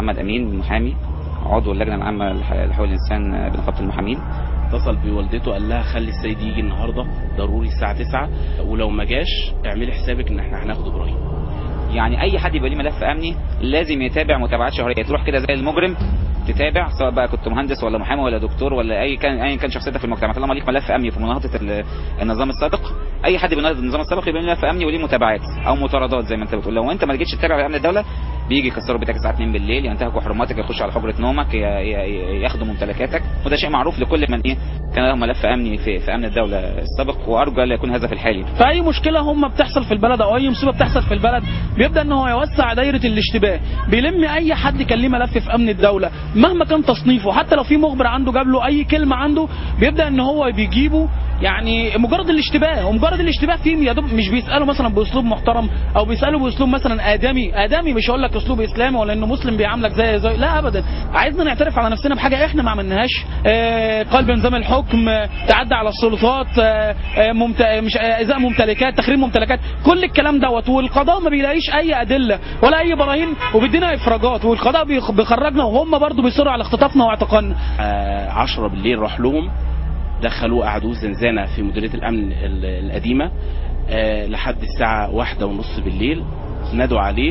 محمد امين محامي عضو اللجنه العامه لحقوق الانسان بنقابه المحامين اتصل بوالدته قال لها خلي السيد يجي النهارده ضروري الساعه 9 ولو ما جاش اعملي حسابك ان احنا هناخد ابراهيم يعني اي حد يبقى ليه ملف امني لازم يتابع متابعات شهريه تروح كده زي المجرم تتابع سواء بقى كنت مهندس ولا محامي ولا دكتور ولا اي كان اي كان شخصيتك في المجتمع طالما ليك ملف امني في مناهضه النظام السابق اي حد بيناهض النظام السابق يبقى له ملف امني وليه متابعات او مطاردات زي ما انت بتقول لو انت ما جيتش تتابع امن الدوله بيجي يكسروا بيتك الساعه 2 بالليل ينتهكوا حرماتك يخشوا على حجره نومك ياخدوا ممتلكاتك وده شيء معروف لكل من ايه كان له ملف امني في, في امن الدوله السابق وارجو الا يكون هذا في الحالي فاي مشكله هم بتحصل في البلد او اي مصيبه بتحصل في البلد بيبدا ان هو يوسع دايره الاشتباه بيلم اي حد كان ليه ملف في امن الدوله مهما كان تصنيفه حتى لو في مخبر عنده جاب له اي كلمه عنده بيبدا ان هو بيجيبه يعني مجرد الاشتباه ومجرد الاشتباه فيه يا دوب مش بيساله مثلا باسلوب محترم او بيساله باسلوب مثلا ادمي ادمي مش هقول لك اسلوب اسلامي ولا انه مسلم بيعاملك زي زي لا ابدا عايزنا نعترف على نفسنا بحاجه احنا ما عملناهاش آه قلب نظام الحكم آه تعدى على السلطات آه ممت... مش ازاء ممتلكات تخريب ممتلكات كل الكلام دوت والقضاء ما بيلاقيش اي ادله ولا اي براهين وبيدينا افراجات والقضاء بيخرجنا وهم برضه بيصروا على اختطافنا واعتقالنا 10 بالليل راح لهم دخلوه قعدوه زنزانة في مديرية الأمن القديمة أه لحد الساعة واحدة ونص بالليل نادوا عليه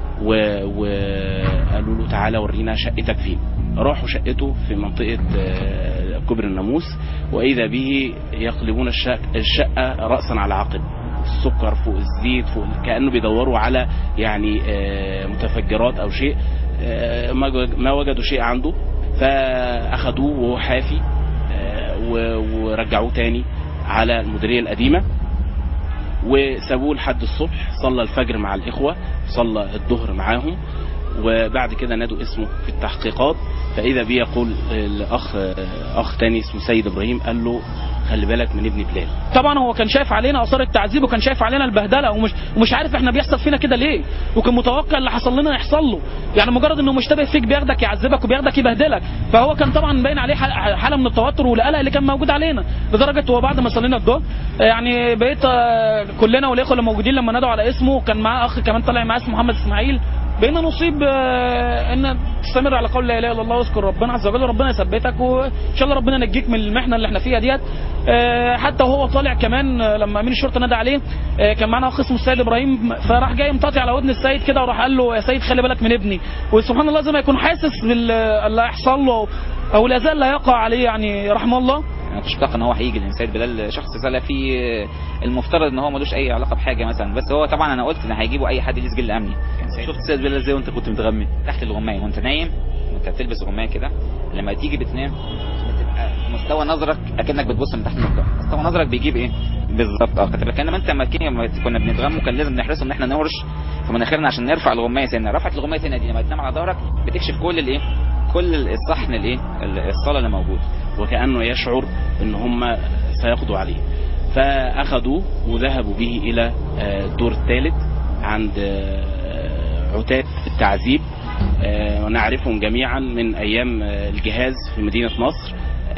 وقالوا له تعالى ورينا شقتك فين راحوا شقته في منطقة أه كبر الناموس وإذا به يقلبون الشقة رأسا على عقب السكر فوق الزيت فوق كأنه بيدوروا على يعني أه متفجرات أو شيء ما وجدوا شيء عنده فأخدوه وهو حافي ورجعوه تاني على المديريه القديمه وسابوه لحد الصبح صلى الفجر مع الاخوه صلى الظهر معاهم وبعد كده نادوا اسمه في التحقيقات فاذا بيه يقول الاخ اخ تاني اسمه سيد ابراهيم قال له خلي بالك من ابن بلال طبعا هو كان شايف علينا اثار التعذيب وكان شايف علينا البهدله ومش ومش عارف احنا بيحصل فينا كده ليه وكان متوقع اللي حصل لنا يحصل له يعني مجرد انه مشتبه فيك بياخدك يعذبك وبياخدك يبهدلك فهو كان طبعا باين عليه حاله من التوتر والقلق اللي كان موجود علينا لدرجه هو بعد ما صلينا الظهر يعني بقيت كلنا والاخوه اللي موجودين لما نادوا على اسمه كان معاه اخ كمان طالع معاه اسمه محمد اسماعيل بقينا نصيب ان تستمر على قول لا اله الا الله واذكر ربنا عز وجل ربنا يثبتك وان شاء الله ربنا ينجيك من المحنه اللي احنا فيها ديت حتى وهو طالع كمان لما امين الشرطه نادى عليه كان معانا اخ اسمه السيد ابراهيم فراح جاي مطاطي على ودن السيد كده وراح قال له يا سيد خلي بالك من ابني وسبحان الله زي ما يكون حاسس باللي هيحصل له او الاذى اللي هيقع عليه يعني رحمه الله انا كنتش متوقع ان هو هيجي لان سيد بلال شخص سلفي المفترض ان هو ملوش اي علاقه بحاجه مثلا بس هو طبعا انا قلت ان هيجيبوا اي حد ليه سجل امني كان سيد شفت سيد بلال ازاي وانت كنت متغمي تحت الغمايه وانت نايم وانت بتلبس غمايه كده لما تيجي بتنام بتبقى مستوى نظرك اكنك بتبص من تحت النظاره مستوى نظرك بيجيب ايه بالظبط اه كتب انما انت لما كنا بنتغم وكان لازم نحرصه ان احنا نهرش في مناخيرنا عشان نرفع الغمايه سنه رفعت الغمايه سنه دي لما تنام على ظهرك بتكشف كل الايه كل الصحن الايه الصاله اللي موجود وكانه يشعر ان هم سيقضوا عليه فاخذوه وذهبوا به الى الدور الثالث عند عتاد التعذيب ونعرفهم جميعا من ايام الجهاز في مدينه نصر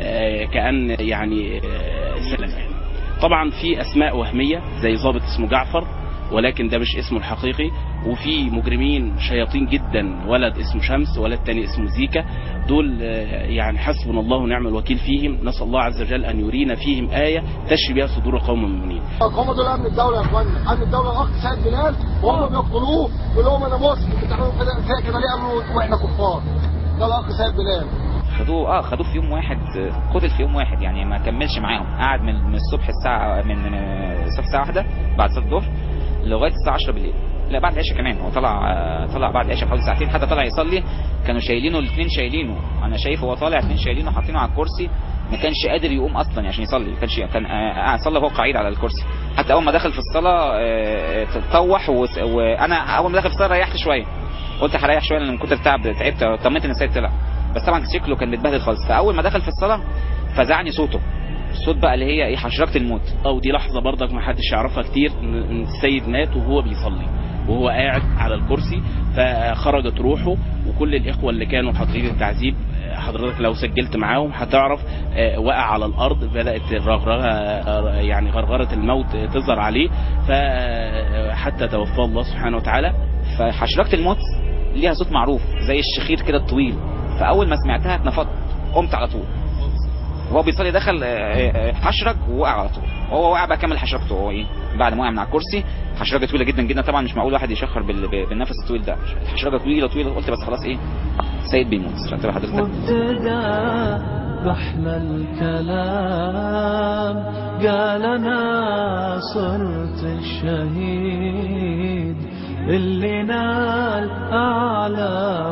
كان يعني سلف طبعا في اسماء وهميه زي ضابط اسمه جعفر ولكن ده مش اسمه الحقيقي وفي مجرمين شياطين جدا ولد اسمه شمس ولد تاني اسمه زيكا دول يعني حسبنا الله ونعم الوكيل فيهم نسال الله عز وجل ان يرينا فيهم ايه تشفي بها صدور قوم مؤمنين. هم دول امن الدوله يا اخوانا، امن الدوله الاخ سيد بلال وهم بيقتلوه يقول لهم انا مسلم بتعملوا كده كده ليه قالوا واحنا كفار؟ ده الاخ سيد بلال. خدوه اه خدوه في يوم واحد قتل في يوم واحد يعني ما كملش معاهم قعد من, من الصبح الساعه من الصبح الساعه واحدة بعد صلاه الظهر لغايه الساعه 10 بالليل لا بعد العشاء كمان هو طلع طلع بعد العشاء بحوالي ساعتين حتى طلع يصلي كانوا شايلينه الاثنين شايلينه انا شايف هو طالع اثنين شايلينه حاطينه على الكرسي ما كانش قادر يقوم اصلا عشان يصلي كانش كان قاعد صلى وهو قاعد على الكرسي حتى اول ما دخل في الصلاه تطوح وانا اول ما دخل في الصلاه ريحت شويه قلت هريح شويه لان من كتر التعب تعبت طمنت ان السيد طلع بس طبعا شكله كان متبهدل خالص فاول ما دخل في الصلاه فزعني صوته الصوت بقى اللي هي ايه حشرجه الموت او دي لحظه برضك ما حدش يعرفها كتير ان السيد مات وهو بيصلي وهو قاعد على الكرسي فخرجت روحه وكل الاخوه اللي كانوا حاضرين التعذيب حضرتك لو سجلت معاهم هتعرف وقع على الارض بدات الرغرغه يعني غرغره الموت تظهر عليه فحتى توفاه الله سبحانه وتعالى فحشرجه الموت ليها صوت معروف زي الشخير كده الطويل فاول ما سمعتها اتنفضت قمت على طول وهو بيصلي دخل آه، آه، حشرج ووقع على طول وهو وقع بقى كمل حشرجته هو ايه بعد ما وقع من على الكرسي حشرجه طويله جدا جدا طبعا مش معقول واحد يشخر بال- ب- بالنفس الطويل ده الحشرجه طويله طويله قلت بس خلاص ايه سيد بيموت خدت بال حضرتك وابتدى بحلى الكلام قال انا صرت الشهيد اللي نال اعلى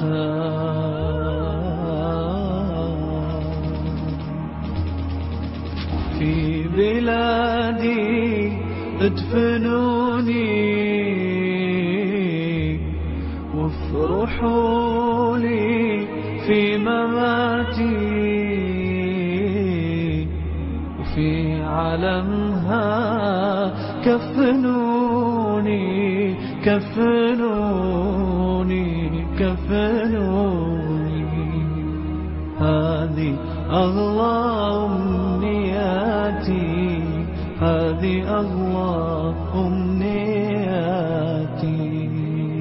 وسام في بلادي ادفنوني وافرحوا لي في مماتي وفي علمها كفنوني كفنوني كفنوني هذه أغلى أمنياتي هذه أغلى أمنياتي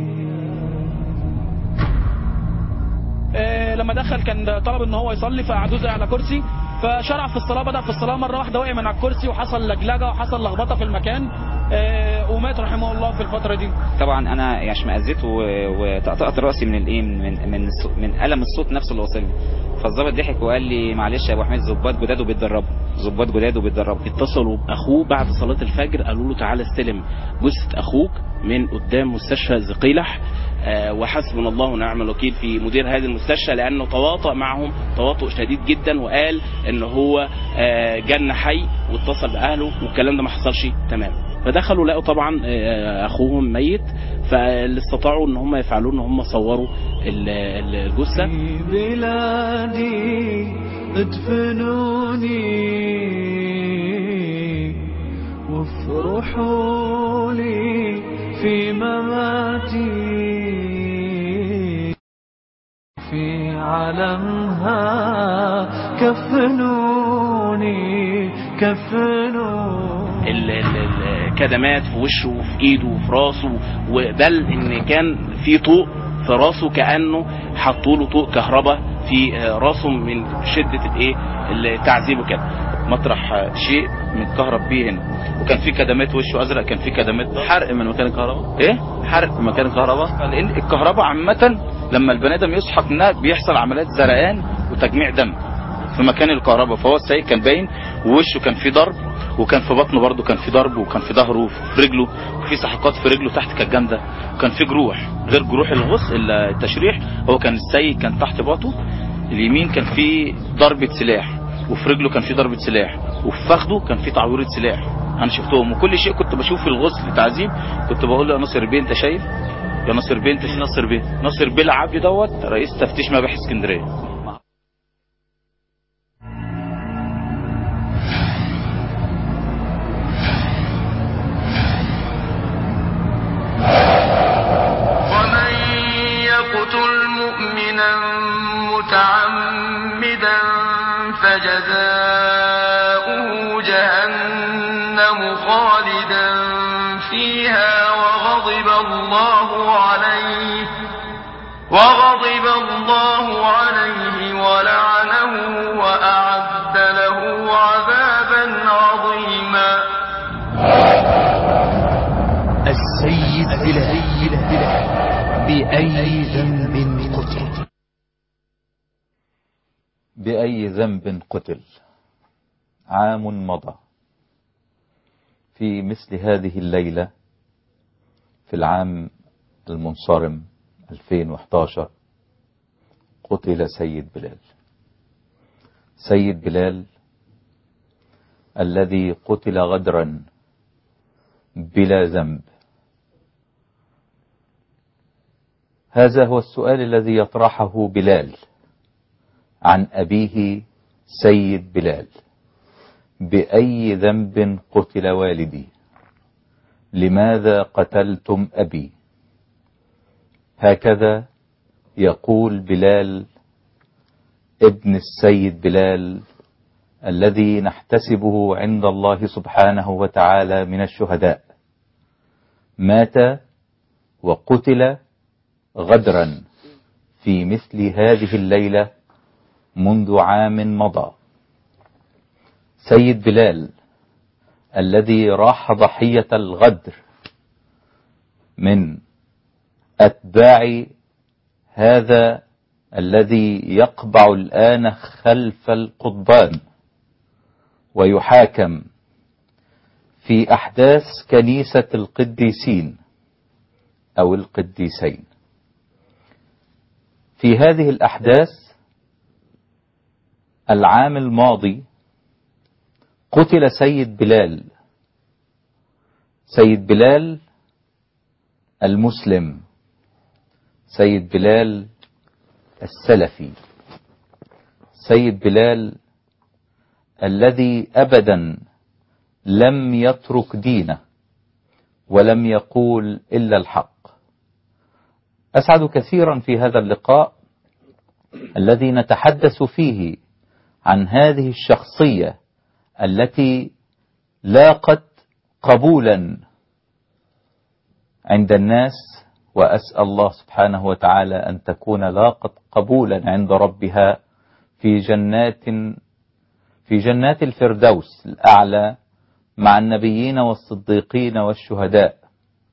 آه، لما دخل كان طلب ان هو يصلي فقعدوه زي على كرسي فشرع في الصلاه بدا في الصلاه مره واحده وقع من على الكرسي وحصل لجلجه وحصل لخبطه في المكان آه، ومات رحمه الله في الفتره دي طبعا انا يعني اشمئزيت و- وطقطقت راسي من الايه من من الصو- من الم الصوت نفسه اللي وصل لي فالظابط ضحك وقال لي معلش يا ابو حميد ظباط جداد وبيتدربوا ظباط جداد وبيتدربوا اتصلوا باخوه بعد صلاه الفجر قالوا له تعالى استلم جثه اخوك من قدام مستشفى زقيلح آه، وحسبنا الله ونعم الوكيل في مدير هذه المستشفى لانه تواطأ معهم تواطؤ شديد جدا وقال ان هو آه، جن حي واتصل باهله والكلام ده ما حصلش تمام فدخلوا لقوا طبعا آه، اخوهم ميت فاللي استطاعوا ان هم يفعلوا ان هم صوروا ال- ال- الجثه في بلادي ادفنوني وافرحوا لي في مماتي في علمها كفنوني كفنوني ال- ال- الكدمات في وشه وفي ايده وفي راسه وبل ان كان في طوق في راسه كانه حطوا له طوق كهرباء في آه، راسه من شده الايه التعذيب وكده مطرح شيء متكهرب بيه هنا وكان في كدمات وشه ازرق كان في كدمات حرق من مكان الكهرباء ايه حرق في مكان الكهرباء لان الكهرباء عامه لما البني ادم يسحق منها بيحصل عمليات زرقان وتجميع دم في مكان الكهرباء فهو السيد كان باين ووشه كان فيه ضرب وكان في بطنه برضه كان في ضرب وكان في ظهره وفي رجله وفي سحقات في رجله تحت كانت جامده وكان في جروح غير جروح الغص التشريح هو كان السيد كان تحت باطه اليمين كان في ضربه سلاح وفي رجله كان في ضربه سلاح وفي فخده كان في تعويره سلاح انا شفتهم وكل شيء كنت بشوف في الغسل تعذيب كنت بقول له يا ناصر بيه انت شايف يا ناصر بيه انت شايف ناصر بيه ناصر بيه العبد دوت رئيس تفتيش مباحث اسكندريه ومن يقتل مؤمنا متعمدا فجزاؤه جهنم خالدا فيها وغضب الله عليه وغضب الله عليه ولعنه وأعد له عذابا عظيما السيد بلال بأي ذنب قتل بأي ذنب قتل عام مضى في مثل هذه الليلة في العام المنصرم 2011 قتل سيد بلال سيد بلال الذي قتل غدرا بلا ذنب هذا هو السؤال الذي يطرحه بلال عن أبيه سيد بلال بأي ذنب قتل والدي لماذا قتلتم أبي هكذا يقول بلال ابن السيد بلال الذي نحتسبه عند الله سبحانه وتعالى من الشهداء مات وقتل غدرا في مثل هذه الليلة منذ عام مضى سيد بلال الذي راح ضحية الغدر من أتباع هذا الذي يقبع الآن خلف القضبان ويحاكم في أحداث كنيسة القديسين أو القديسين في هذه الأحداث العام الماضي قتل سيد بلال سيد بلال المسلم سيد بلال السلفي سيد بلال الذي ابدا لم يترك دينه ولم يقول الا الحق اسعد كثيرا في هذا اللقاء الذي نتحدث فيه عن هذه الشخصيه التي لاقت قبولا عند الناس واسال الله سبحانه وتعالى ان تكون لاقت قبولا عند ربها في جنات في جنات الفردوس الاعلى مع النبيين والصديقين والشهداء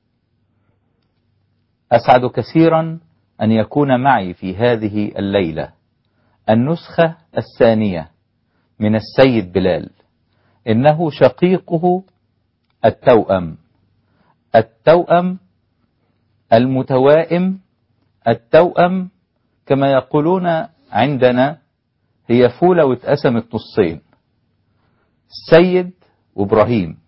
اسعد كثيرا ان يكون معي في هذه الليله النسخه الثانيه من السيد بلال انه شقيقه التوأم التوأم المتوائم التوأم كما يقولون عندنا هي فولة واتقسمت نصين السيد وابراهيم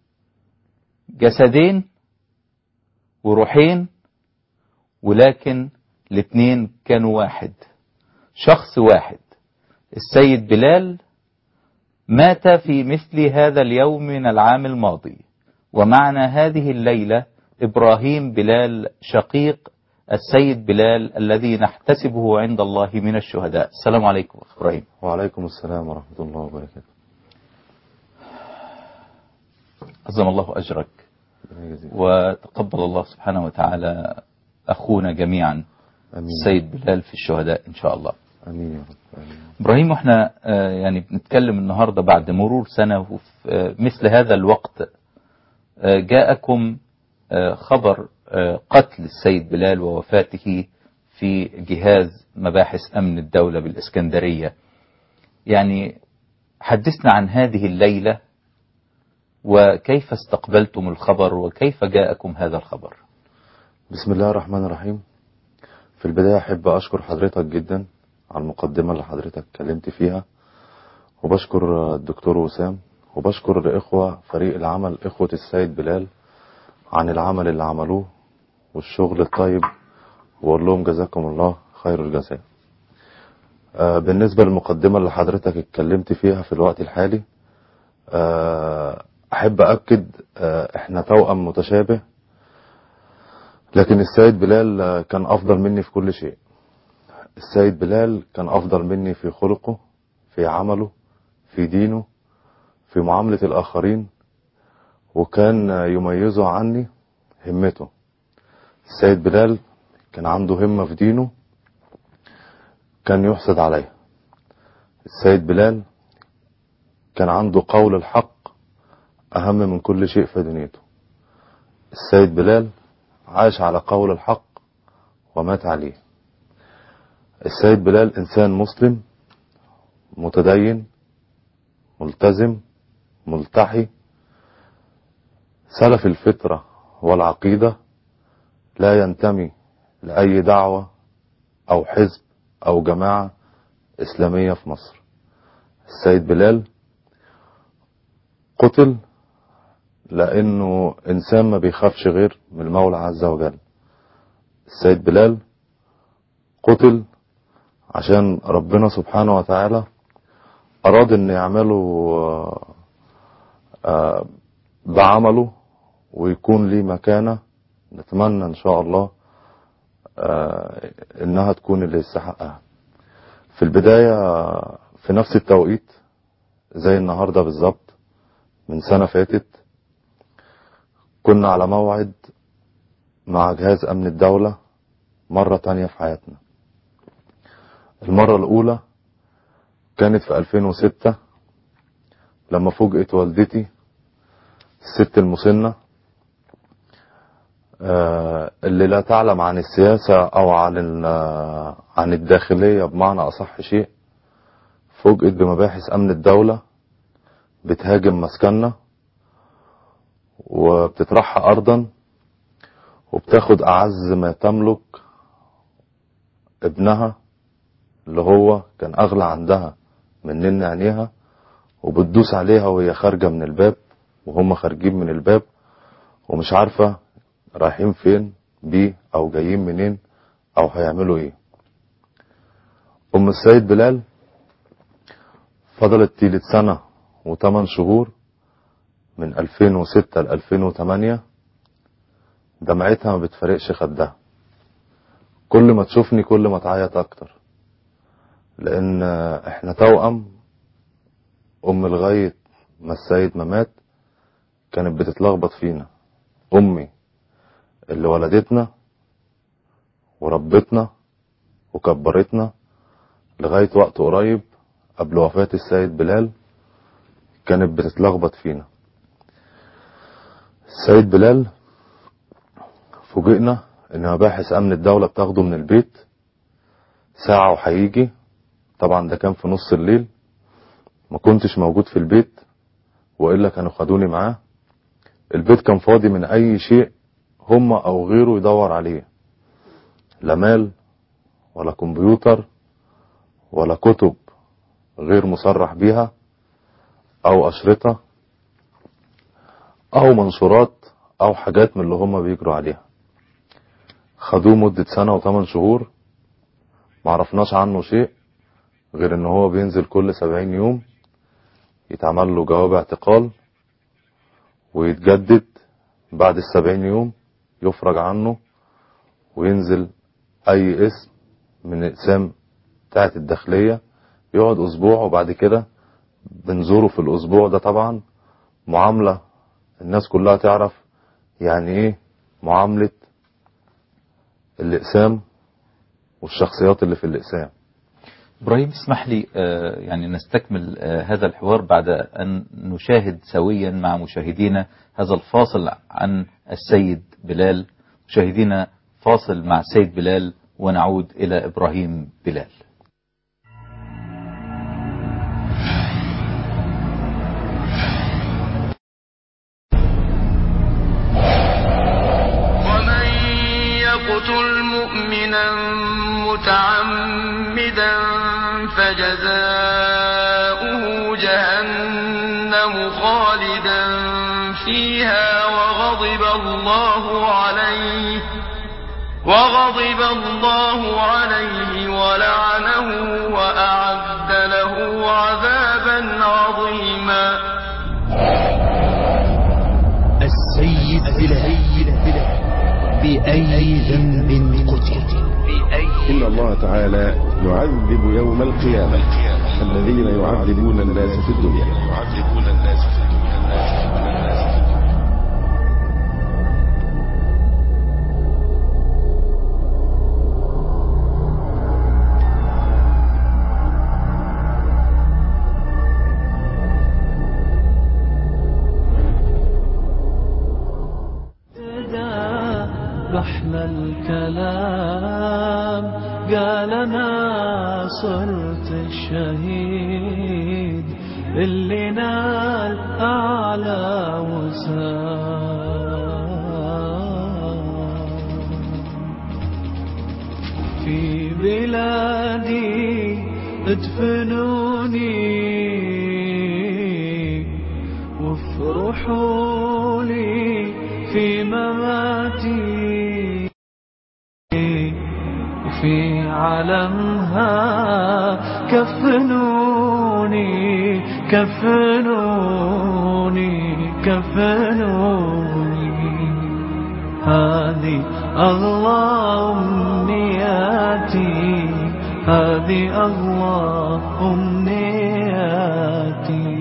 جسدين وروحين ولكن الاثنين كانوا واحد شخص واحد السيد بلال مات في مثل هذا اليوم من العام الماضي ومعنا هذه الليلة إبراهيم بلال شقيق السيد بلال الذي نحتسبه عند الله من الشهداء السلام عليكم أخ إبراهيم وعليكم السلام ورحمة الله وبركاته عظم الله أجرك ربنا يجزيك. وتقبل الله سبحانه وتعالى أخونا جميعا آمين السيد بلال في الشهداء إن شاء الله آمين يا رب آمين. إبراهيم احنا آه، يعني بنتكلم النهاردة بعد مرور سنة وفي آه، مثل هذا الوقت آه، جاءكم آه، خبر آه، قتل السيد بلال ووفاته في جهاز مباحث أمن الدولة بالإسكندرية يعني حدثنا عن هذه الليلة وكيف استقبلتم الخبر وكيف جاءكم هذا الخبر بسم الله الرحمن الرحيم في البداية أحب أشكر حضرتك جدا على المقدمة اللي حضرتك اتكلمت فيها وبشكر الدكتور وسام وبشكر الإخوة فريق العمل إخوة السيد بلال عن العمل اللي عملوه والشغل الطيب وأقول لهم جزاكم الله خير الجزاء آه، بالنسبة للمقدمة اللي حضرتك اتكلمت فيها في الوقت الحالي آه، أحب أكد آه، إحنا توأم متشابه لكن السيد بلال آه، كان أفضل مني في كل شيء السيد بلال كان أفضل مني في خلقه في عمله في دينه في معاملة الآخرين وكان آه، يميزه عني همته السيد بلال كان عنده همة في دينه كان يحسد عليها السيد بلال كان عنده قول الحق أهم من كل شيء في دنيته السيد بلال عاش على قول الحق ومات عليه السيد بلال إنسان مسلم متدين ملتزم ملتحي سلف الفطرة والعقيدة لا ينتمي لأي دعوة أو حزب أو جماعة إسلامية في مصر السيد بلال قتل لأنه إنسان ما بيخافش غير من المولى عز وجل السيد بلال قتل عشان ربنا سبحانه وتعالى أراد أن يعمله آه، آه، بعمله ويكون ليه مكانة نتمنى إن شاء الله آه، إنها تكون اللي يستحقها في البداية آه، في نفس التوقيت زي النهاردة بالظبط من سنة فاتت كنا على موعد مع جهاز أمن الدولة مرة تانية في حياتنا المرة الأولى كانت في 2006 لما فوجئت والدتي الست المسنة آه، اللي لا تعلم عن السياسة أو عن ال- عن الداخلية بمعنى أصح شيء فوجئت بمباحث أمن الدولة بتهاجم مسكننا وبتطرحها أرضا وبتاخد أعز ما تملك ابنها اللي هو كان أغلى عندها من نن عينيها وبتدوس عليها وهي خارجة من الباب وهم خارجين من الباب ومش عارفة رايحين فين بيه أو جايين منين أو هيعملوا إيه أم السيد بلال فضلت تيلة سنة وثمان شهور من 2006 ل 2008 دمعتها ما بتفرقش خدها كل ما تشوفني كل ما تعيط اكتر لان احنا توأم ام لغاية ما السيد ما مات كانت بتتلخبط فينا امي اللي ولدتنا وربتنا وكبرتنا لغاية وقت قريب قبل وفاة السيد بلال كانت بتتلخبط فينا السيد بلال فوجئنا ان مباحث امن الدولة بتاخده من البيت ساعة وهيجي طبعا ده كان في نص الليل ما كنتش موجود في البيت والا كانوا خدوني معاه البيت كان فاضي من اي شيء هم او غيره يدور عليه لا مال ولا كمبيوتر ولا كتب غير مصرح بيها او اشرطة او منشورات او حاجات من اللي هم بيجروا عليها خدوه مدة سنة وثمان شهور معرفناش عنه شيء غير ان هو بينزل كل سبعين يوم يتعمل له جواب اعتقال ويتجدد بعد السبعين يوم يفرج عنه وينزل اي اسم من اقسام بتاعة الداخلية يقعد اسبوع وبعد كده بنزوره في الاسبوع ده طبعا معاملة الناس كلها تعرف يعني ايه معاملة الاقسام والشخصيات اللي في الاقسام إبراهيم اسمح لي آه، يعني نستكمل آه، هذا الحوار بعد أن نشاهد سويا مع مشاهدينا هذا الفاصل عن السيد بلال مشاهدينا فاصل مع السيد بلال ونعود إلى إبراهيم بلال ومن يقتل مؤمنا متعمدا فجزاؤه جهنم خالدا فيها وغضب الله عليه وغضب الله عليه ولعنه وأعد له عذابا عظيما السيد بلال بأي ذنب قتل إن الله تعالى يعذب يوم القيامة الذين يعذبون الناس في الدنيا لحن الكلام قال انا صرت الشهيد اللي نال اعلى وسام في بلادي ادفنوني وافرحوا لي في مماتي وفي علمها كفنوني كفنوني كفنوني هذه أغلى أمنياتي هذه أغلى أمنياتي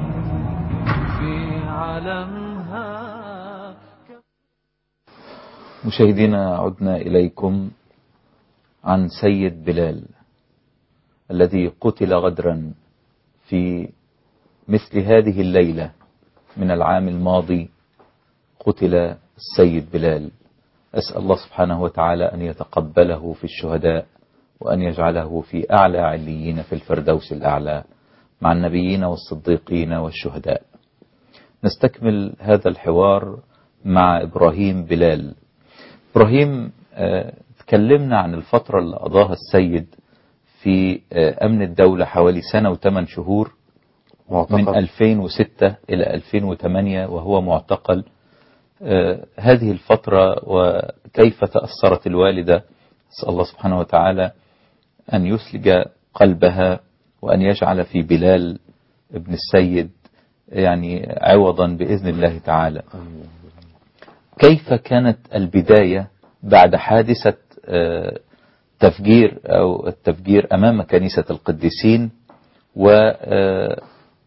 في علمها مشاهدينا عدنا إليكم عن سيد بلال الذي قتل غدرا في مثل هذه الليلة من العام الماضي قتل السيد بلال أسأل الله سبحانه وتعالى أن يتقبله في الشهداء وأن يجعله في أعلى عليين في الفردوس الأعلى مع النبيين والصديقين والشهداء نستكمل هذا الحوار مع إبراهيم بلال إبراهيم آه، تكلمنا عن الفترة اللي قضاها السيد في آه، أمن الدولة حوالي سنة وثمان شهور من معتقل 2006 إلى 2008 وهو معتقل آه، هذه الفترة وكيف تأثرت الوالدة أسأل الله سبحانه وتعالى أن يسلج قلبها وأن يجعل في بلال ابن السيد يعني عوضا بإذن الله تعالى كيف كانت البداية بعد حادثة آه، تفجير أو التفجير أمام كنيسة القديسين و آه،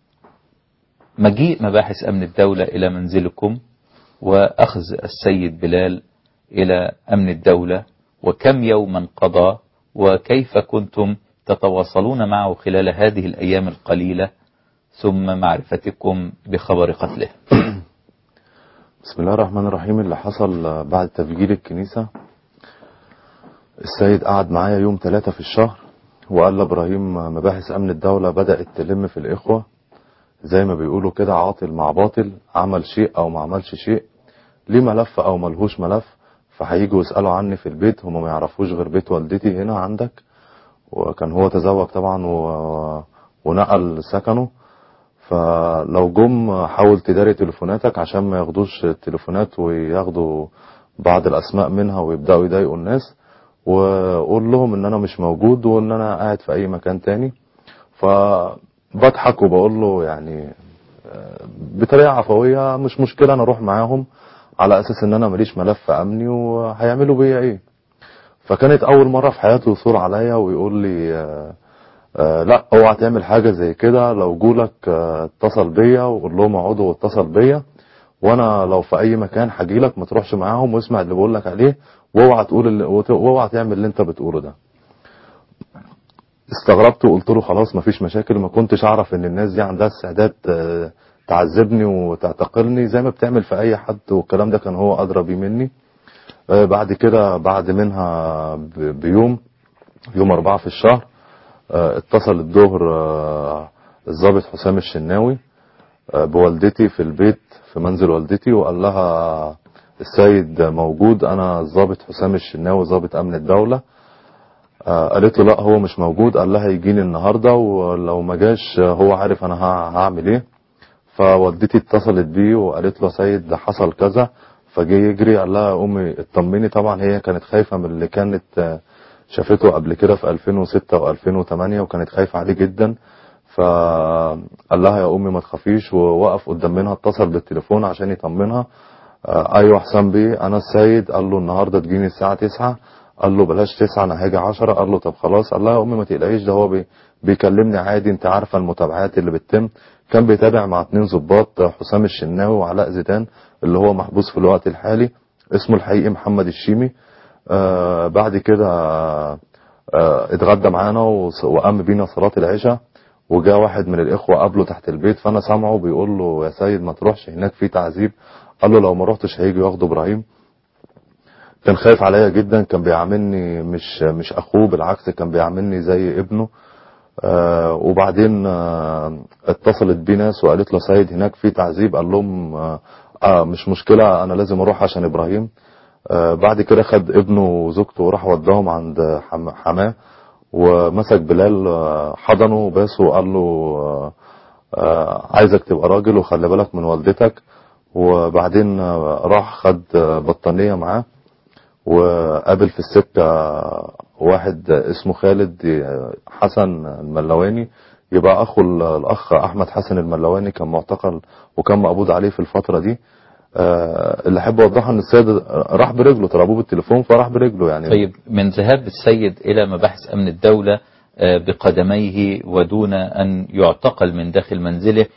مجيء مباحث أمن الدولة إلى منزلكم وأخذ السيد بلال إلى أمن الدولة وكم يوما قضى وكيف كنتم تتواصلون معه خلال هذه الأيام القليلة ثم معرفتكم بخبر قتله بسم الله الرحمن الرحيم اللي حصل بعد تفجير الكنيسة السيد قعد معايا يوم ثلاثة في الشهر وقال لإبراهيم مباحث أمن الدولة بدأت تلم في الإخوة زي ما بيقولوا كده عاطل مع باطل عمل شيء أو ما عملش شيء ليه ملف أو ملهوش ملف فهيجوا يسألوا عني في البيت هم ما يعرفوش غير بيت والدتي هنا عندك وكان هو تزوج طبعا و... ونقل سكنه فلو جم حاول تداري تليفوناتك عشان ما ياخدوش التليفونات وياخدوا بعض الاسماء منها ويبداوا يضايقوا الناس وقول لهم ان انا مش موجود وان انا قاعد في اي مكان تاني فبضحك وبقول له يعني آه، بطريقه عفويه مش مشكله انا اروح معاهم على اساس ان انا ماليش ملف امني وهيعملوا بيا ايه فكانت اول مره في حياته يثور عليا ويقول لي آه، آه لا اوعى تعمل حاجه زي كده لو جولك آه، اتصل بيا وقول لهم اقعدوا واتصل بيا وانا لو في اي مكان هجيلك ما تروحش معاهم واسمع اللي بقول لك عليه واوعى تقول اللي واوعى تعمل اللي انت بتقوله ده استغربت وقلت له خلاص مفيش مشاكل ما كنتش اعرف ان الناس دي عندها استعداد آه، تعذبني وتعتقلني زي ما بتعمل في اي حد والكلام ده كان هو ادرى بيه مني آه، بعد كده بعد منها ب- بيوم يوم أربعة في الشهر آه، اتصل الظهر آه، الضابط حسام الشناوي آه، بوالدتي في البيت في منزل والدتي وقال لها السيد موجود انا الضابط حسام الشناوي ضابط امن الدولة آه، قالت له لا هو مش موجود قال لها يجيني النهاردة ولو ما جاش آه، هو عارف انا ه- هعمل ايه فوالدتي اتصلت بيه وقالت له يا سيد ده حصل كذا فجه يجري قال لها يا امي اطمني طبعا هي كانت خايفة من اللي كانت آه، شافته قبل كده في 2006 و2008 وكانت خايفة عليه جدا فقال لها يا امي ما تخافيش ووقف قدام منها اتصل بالتليفون عشان يطمنها آه، ايوه حسام بيه انا السيد قال له النهارده تجيني الساعه 9 قال له بلاش 9 انا هاجي 10 قال له طب خلاص قال لها يا امي ما تقلقيش ده هو بي بيكلمني عادي انت عارفه المتابعات اللي بتتم كان بيتابع مع اتنين ضباط آه، حسام الشناوي وعلاء زيدان اللي هو محبوس في الوقت الحالي اسمه الحقيقي محمد الشيمي آه بعد كده آه آه، اتغدى معانا وص- وقام بينا صلاة العشاء وجاء واحد من الإخوة قابله تحت البيت فأنا سامعه بيقول له يا سيد ما تروحش هناك في تعذيب قال له لو ما رحتش هيجي ياخدوا إبراهيم كان خايف عليا جدا كان بيعاملني مش مش أخوه بالعكس كان بيعاملني زي ابنه آه وبعدين آه اتصلت بيه ناس وقالت له سيد هناك في تعذيب قال لهم آه آه مش مشكلة أنا لازم أروح عشان إبراهيم آه بعد كده خد ابنه وزوجته وراح وداهم عند حم- حماه ومسك بلال آه، حضنه وباسه وقال له آه، آه، عايزك تبقى راجل وخلي بالك من والدتك وبعدين آه، راح خد آه، بطانية معاه وقابل في السكة واحد اسمه خالد آه، حسن الملواني يبقى اخو ال- الاخ احمد حسن الملواني كان معتقل وكان مقبوض عليه في الفترة دي آه، اللي احب اوضحها ان السيد راح برجله طلبوه بالتليفون فراح برجله يعني طيب من ذهاب السيد إلى مباحث أمن الدولة آه، بقدميه ودون أن يعتقل من داخل منزله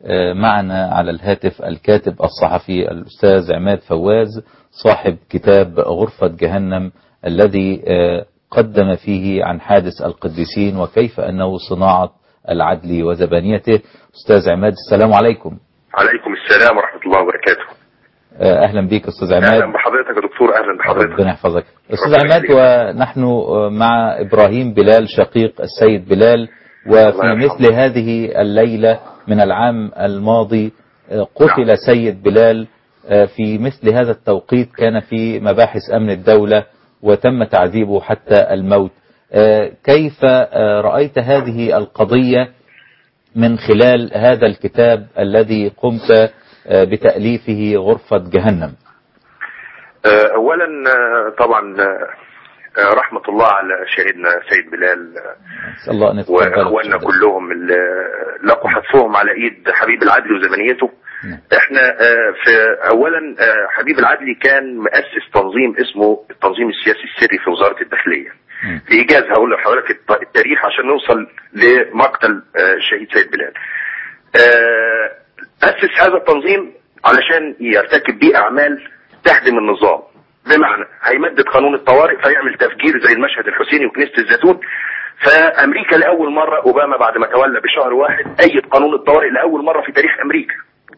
آه، معنا على الهاتف الكاتب الصحفي الأستاذ عماد فواز صاحب كتاب غرفة جهنم الذي آه، قدم فيه عن حادث القديسين وكيف أنه صناعة العدل وزبانيته أستاذ عماد السلام عليكم عليكم السلام ورحمة الله وبركاته آه، أهلا بك أستاذ عماد أهلا بحضرتك يا دكتور أهلا بحضرتك ربنا يحفظك أستاذ ربنا عماد ونحن مع إبراهيم بلال شقيق السيد بلال الله وفي يرحمه. مثل هذه الليلة من العام الماضي آه، قتل سيد بلال آه، في مثل هذا التوقيت كان في مباحث أمن الدولة وتم تعذيبه حتى الموت آه، كيف آه، رأيت هذه القضية من خلال هذا الكتاب الذي قمت آه، بتأليفه غرفة جهنم آه، أولا آه، طبعا آه، آه، رحمة الله على شهيدنا سيد بلال آه، نسأل الله أن يتقبل وإخواننا كلهم اللي لقوا حتفهم على إيد حبيب العدل وزمنيته احنا آه، في اولا آه، حبيب العدلي كان مؤسس تنظيم اسمه التنظيم السياسي السري في وزاره الداخليه. بايجاز هقول لحضرتك الت- التاريخ عشان نوصل لمقتل آه، الشهيد سيد بلال. آه، اسس هذا التنظيم علشان يرتكب بيه اعمال تهدم النظام. بمعنى هيمدد قانون الطوارئ فيعمل تفجير زي المشهد الحسيني وكنيسه الزيتون فامريكا لاول مره اوباما بعد ما تولى بشهر واحد ايد قانون الطوارئ لاول مره في تاريخ امريكا.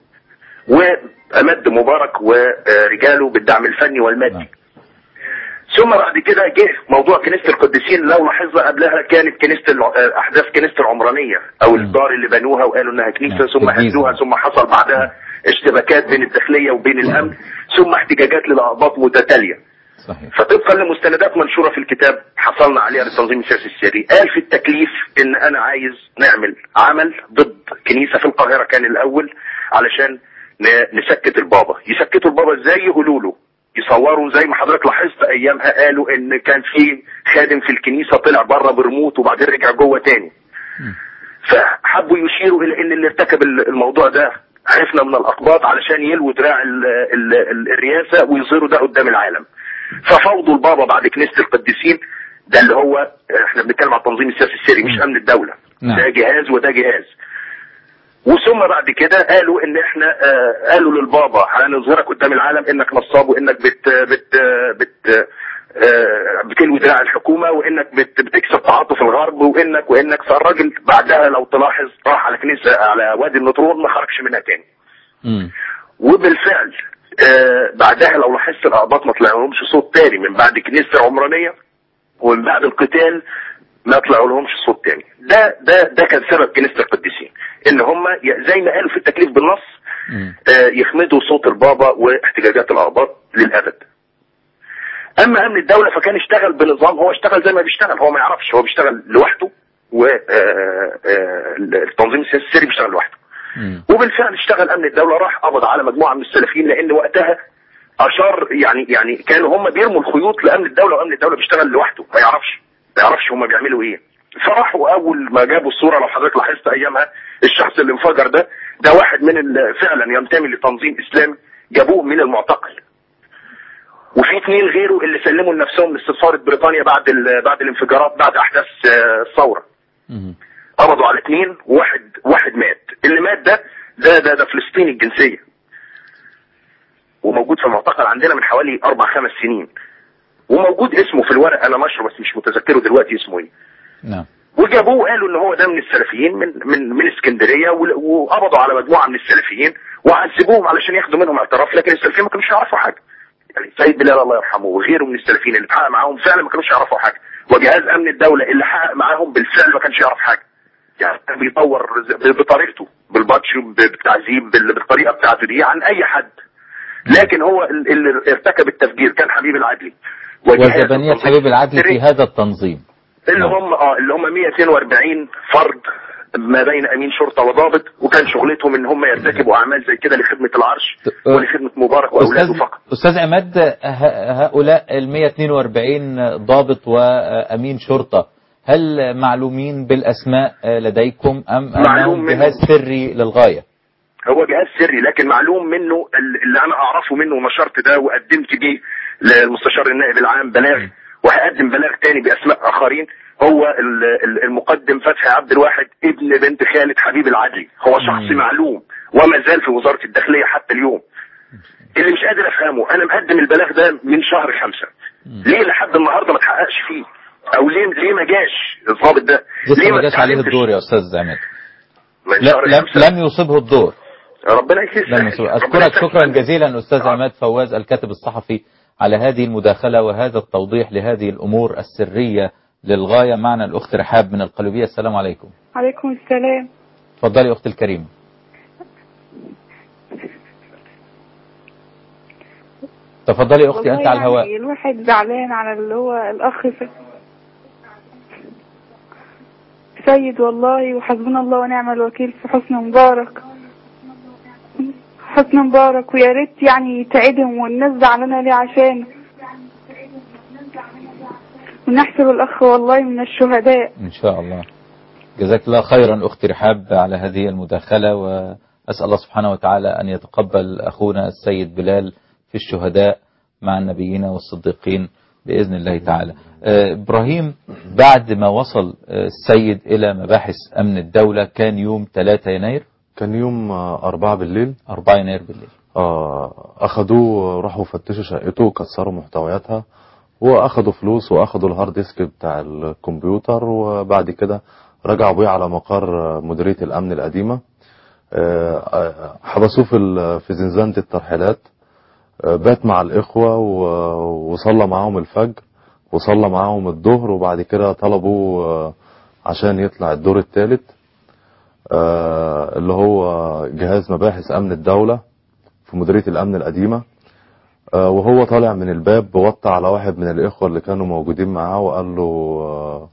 وامد مبارك ورجاله بالدعم الفني والمادي ثم بعد كده جه موضوع كنيسه القديسين لو لاحظنا قبلها كانت كنيسه الع- احداث كنيسه العمرانيه او الدار اللي بنوها وقالوا انها كنيسه ثم هدوها ثم حصل بعدها اشتباكات بين الداخليه وبين الامن ثم احتجاجات للاقباط متتاليه صحيح. فطبقا لمستندات منشوره في الكتاب حصلنا عليها للتنظيم السياسي السري قال في التكليف ان انا عايز نعمل عمل ضد كنيسه في القاهره كان الاول علشان ن- نسكت البابا يسكتوا البابا ازاي يقولوا له يصوروا زي ما حضرتك لاحظت ايامها قالوا ان كان في خادم في الكنيسه طلع بره برموت وبعدين رجع جوه تاني فحبوا يشيروا الى ان اللي ارتكب ال- الموضوع ده عرفنا من الاقباط علشان يلووا دراع ال ال ال الرئاسه ويظهروا ده قدام العالم ففوضوا البابا بعد كنيسه القديسين ده اللي هو احنا بنتكلم عن التنظيم السياسي السري مش امن الدوله نعم. ده جهاز وده جهاز وثم بعد كده قالوا ان احنا آه قالوا للبابا هنظهرك قدام العالم انك نصاب وانك بت بت بت آه بتلوي دراع الحكومه وانك بت بتكسب تعاطف الغرب وانك وانك فالراجل بعدها لو تلاحظ راح على كنيسه على وادي النطرون ما خرجش منها تاني مم. وبالفعل آه بعدها لو لاحظت الاقباط ما طلعلهمش صوت تاني من بعد كنيسه عمرانيه ومن بعد القتال ما طلعوا لهمش صوت تاني ده ده ده كان سبب كنيسه القديسين ان هم ي- زي ما قالوا في التكليف بالنص آه، يخمدوا صوت البابا واحتجاجات الاقباط للابد اما امن الدوله فكان اشتغل بنظام هو اشتغل زي ما بيشتغل هو ما يعرفش هو بيشتغل لوحده والتنظيم السياسي السري بيشتغل لوحده وبالفعل اشتغل امن الدوله راح قبض على مجموعه من السلفيين لان وقتها اشار يعني يعني كانوا هم بيرموا الخيوط لامن الدوله وامن الدوله بيشتغل لوحده ما يعرفش ما يعرفش هم بيعملوا ايه فراحوا اول ما جابوا الصوره لو حضرتك لاحظت ايامها الشخص اللي انفجر ده ده واحد من ال- فعلا ينتمي لتنظيم اسلامي جابوه من المعتقل وفي اثنين غيره اللي سلموا لنفسهم لسفاره بريطانيا بعد ال- بعد الانفجارات بعد احداث آه، الثوره قبضوا على اثنين وواحد واحد مات اللي مات ده ده ده, ده فلسطيني الجنسيه وموجود في المعتقل عندنا من حوالي اربع خمس سنين وموجود اسمه في الورق انا نشره بس مش متذكره دلوقتي اسمه ايه نعم وجابوه وقالوا ان هو ده من السلفيين من من من اسكندريه ول- وقبضوا على مجموعه من السلفيين وعذبوهم علشان ياخدوا منهم اعتراف لكن السلفيين ما كانوش يعرفوا حاجه يعني سيد بلال الله يرحمه وغيره من السلفيين اللي اتحقق معاهم فعلا ما كانوش يعرفوا حاجه وجهاز امن الدوله اللي حقق معاهم بالفعل ما كانش يعرف حاجه يعني كان بيطور ز- بطريقته بالباتش بالتعذيب بال- بالطريقه بتاعته دي عن اي حد لكن هو ال- اللي ارتكب التفجير كان حبيب العدلي وجهاز وزبانية التنظيم حبيب العدل السري في هذا التنظيم اللي هم اه اللي هم 142 فرد ما بين امين شرطه وضابط وكان شغلتهم ان هم يرتكبوا اعمال زي كده لخدمه العرش ولخدمه مبارك واولاده أستاذ, فقط أستاذ عماد ه- هؤلاء ال 142 ضابط وأمين شرطة هل معلومين بالأسماء لديكم أم معلوم أنهم منهم. جهاز سري للغاية هو جهاز سري لكن معلوم منه ال- اللي انا اعرفه منه ونشرت ده وقدمت بيه للمستشار النائب العام بلاغ وهقدم بلاغ تاني باسماء اخرين هو ال- ال- المقدم فتحي عبد الواحد ابن بنت خالد حبيب العدلي هو شخص معلوم وما زال في وزاره الداخليه حتى اليوم اللي مش قادر افهمه انا مقدم البلاغ ده من شهر خمسة ليه لحد النهارده ما اتحققش فيه او ليه ليه ما جاش الضابط ده لسه ليه ما جاش عليه اتعلمتش؟ الدور يا استاذ عماد من لا شهر لم, خمسة. لم يصبه الدور ربنا يكفيك لم يصبه اشكرك شكرا جزيلا استاذ عماد فواز الكاتب الصحفي على هذه المداخله وهذا التوضيح لهذه الامور السريه للغايه معنا الاخت رحاب من القليوبيه السلام عليكم عليكم السلام اتفضلي اختي الكريمه تفضلي يا اختي والله انت على الهواء يعني الواحد زعلان على اللي هو الاخ س- سيد والله وحسبنا الله ونعم الوكيل في حسن مبارك حسن مبارك ويا ريت يعني تعيدهم والناس زعلانه ليه عشان ونحسب الاخ والله من الشهداء إن شاء الله جزاك الله خيرا أختي رحاب على هذه المداخلة وأسأل الله سبحانه وتعالى أن يتقبل أخونا السيد بلال في الشهداء مع النبيين والصديقين بإذن الله تعالى آه، إبراهيم بعد ما وصل آه، السيد إلى مباحث أمن الدولة كان يوم 3 يناير كان يوم آه، أربعة بالليل 4 يناير بالليل آه أخدوه راحوا فتشوا شقته وكسروا محتوياتها وأخدوا فلوس وأخدوا الهارد ديسك بتاع الكمبيوتر وبعد كده رجعوا بيه على مقر مديرية الأمن القديمة آه، آه، حبسوه في ال- في زنزانة الترحيلات آه، بات مع الإخوة و- وصلى معاهم الفجر وصلى معاهم الظهر وبعد كده طلبوا آه، عشان يطلع الدور الثالث اللي هو جهاز مباحث أمن الدولة في مديرية الأمن القديمة آه، وهو طالع من الباب وطى على واحد من الإخوة اللي كانوا موجودين معاه وقال له آه،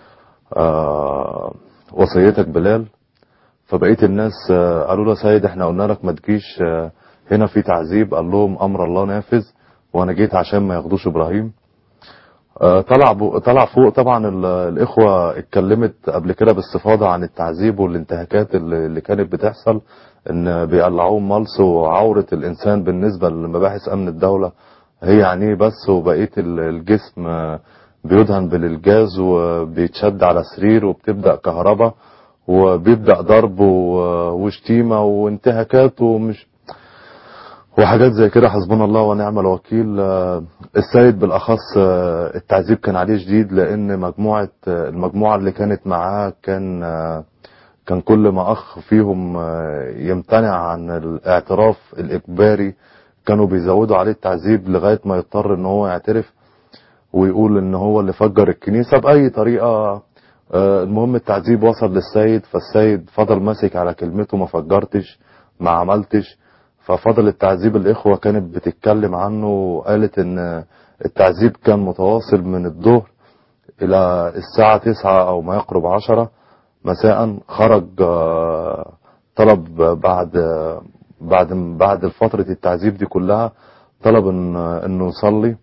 آه، وصيتك بلال فبقية الناس آه، قالوا له يا سيد احنا قلنا لك ما تجيش آه، هنا في تعذيب قال لهم أمر الله نافذ وأنا جيت عشان ما ياخدوش إبراهيم آه، طلع بو- طلع فوق طبعا ال- الإخوة اتكلمت قبل كده باستفاضة عن التعذيب والانتهاكات اللي اللي كانت بتحصل ان بيقلعوهم ملص وعورة الانسان بالنسبة لمباحث امن الدولة هي عينيه بس وبقية ال- الجسم آه، بيدهن بالجاز وبيتشد على سرير وبتبدأ كهرباء وبيبدأ ضرب و- وشتيمة وانتهاكات ومش وحاجات زي كده حسبنا الله ونعم الوكيل آه، السيد بالاخص آه، التعذيب كان عليه شديد لان مجموعه آه، المجموعه اللي كانت معاه كان آه، كان كل ما اخ فيهم آه، يمتنع عن الاعتراف الاجباري كانوا بيزودوا عليه التعذيب لغايه ما يضطر ان هو يعترف ويقول ان هو اللي فجر الكنيسه باي طريقه آه، المهم التعذيب وصل للسيد فالسيد فضل ماسك على كلمته ما فجرتش ما عملتش ففضل التعذيب الإخوة كانت بتتكلم عنه وقالت إن التعذيب كان متواصل من الظهر إلى الساعة تسعة أو ما يقرب عشرة مساء خرج آه، طلب بعد بعد بعد فترة التعذيب دي كلها طلب إن إنه يصلي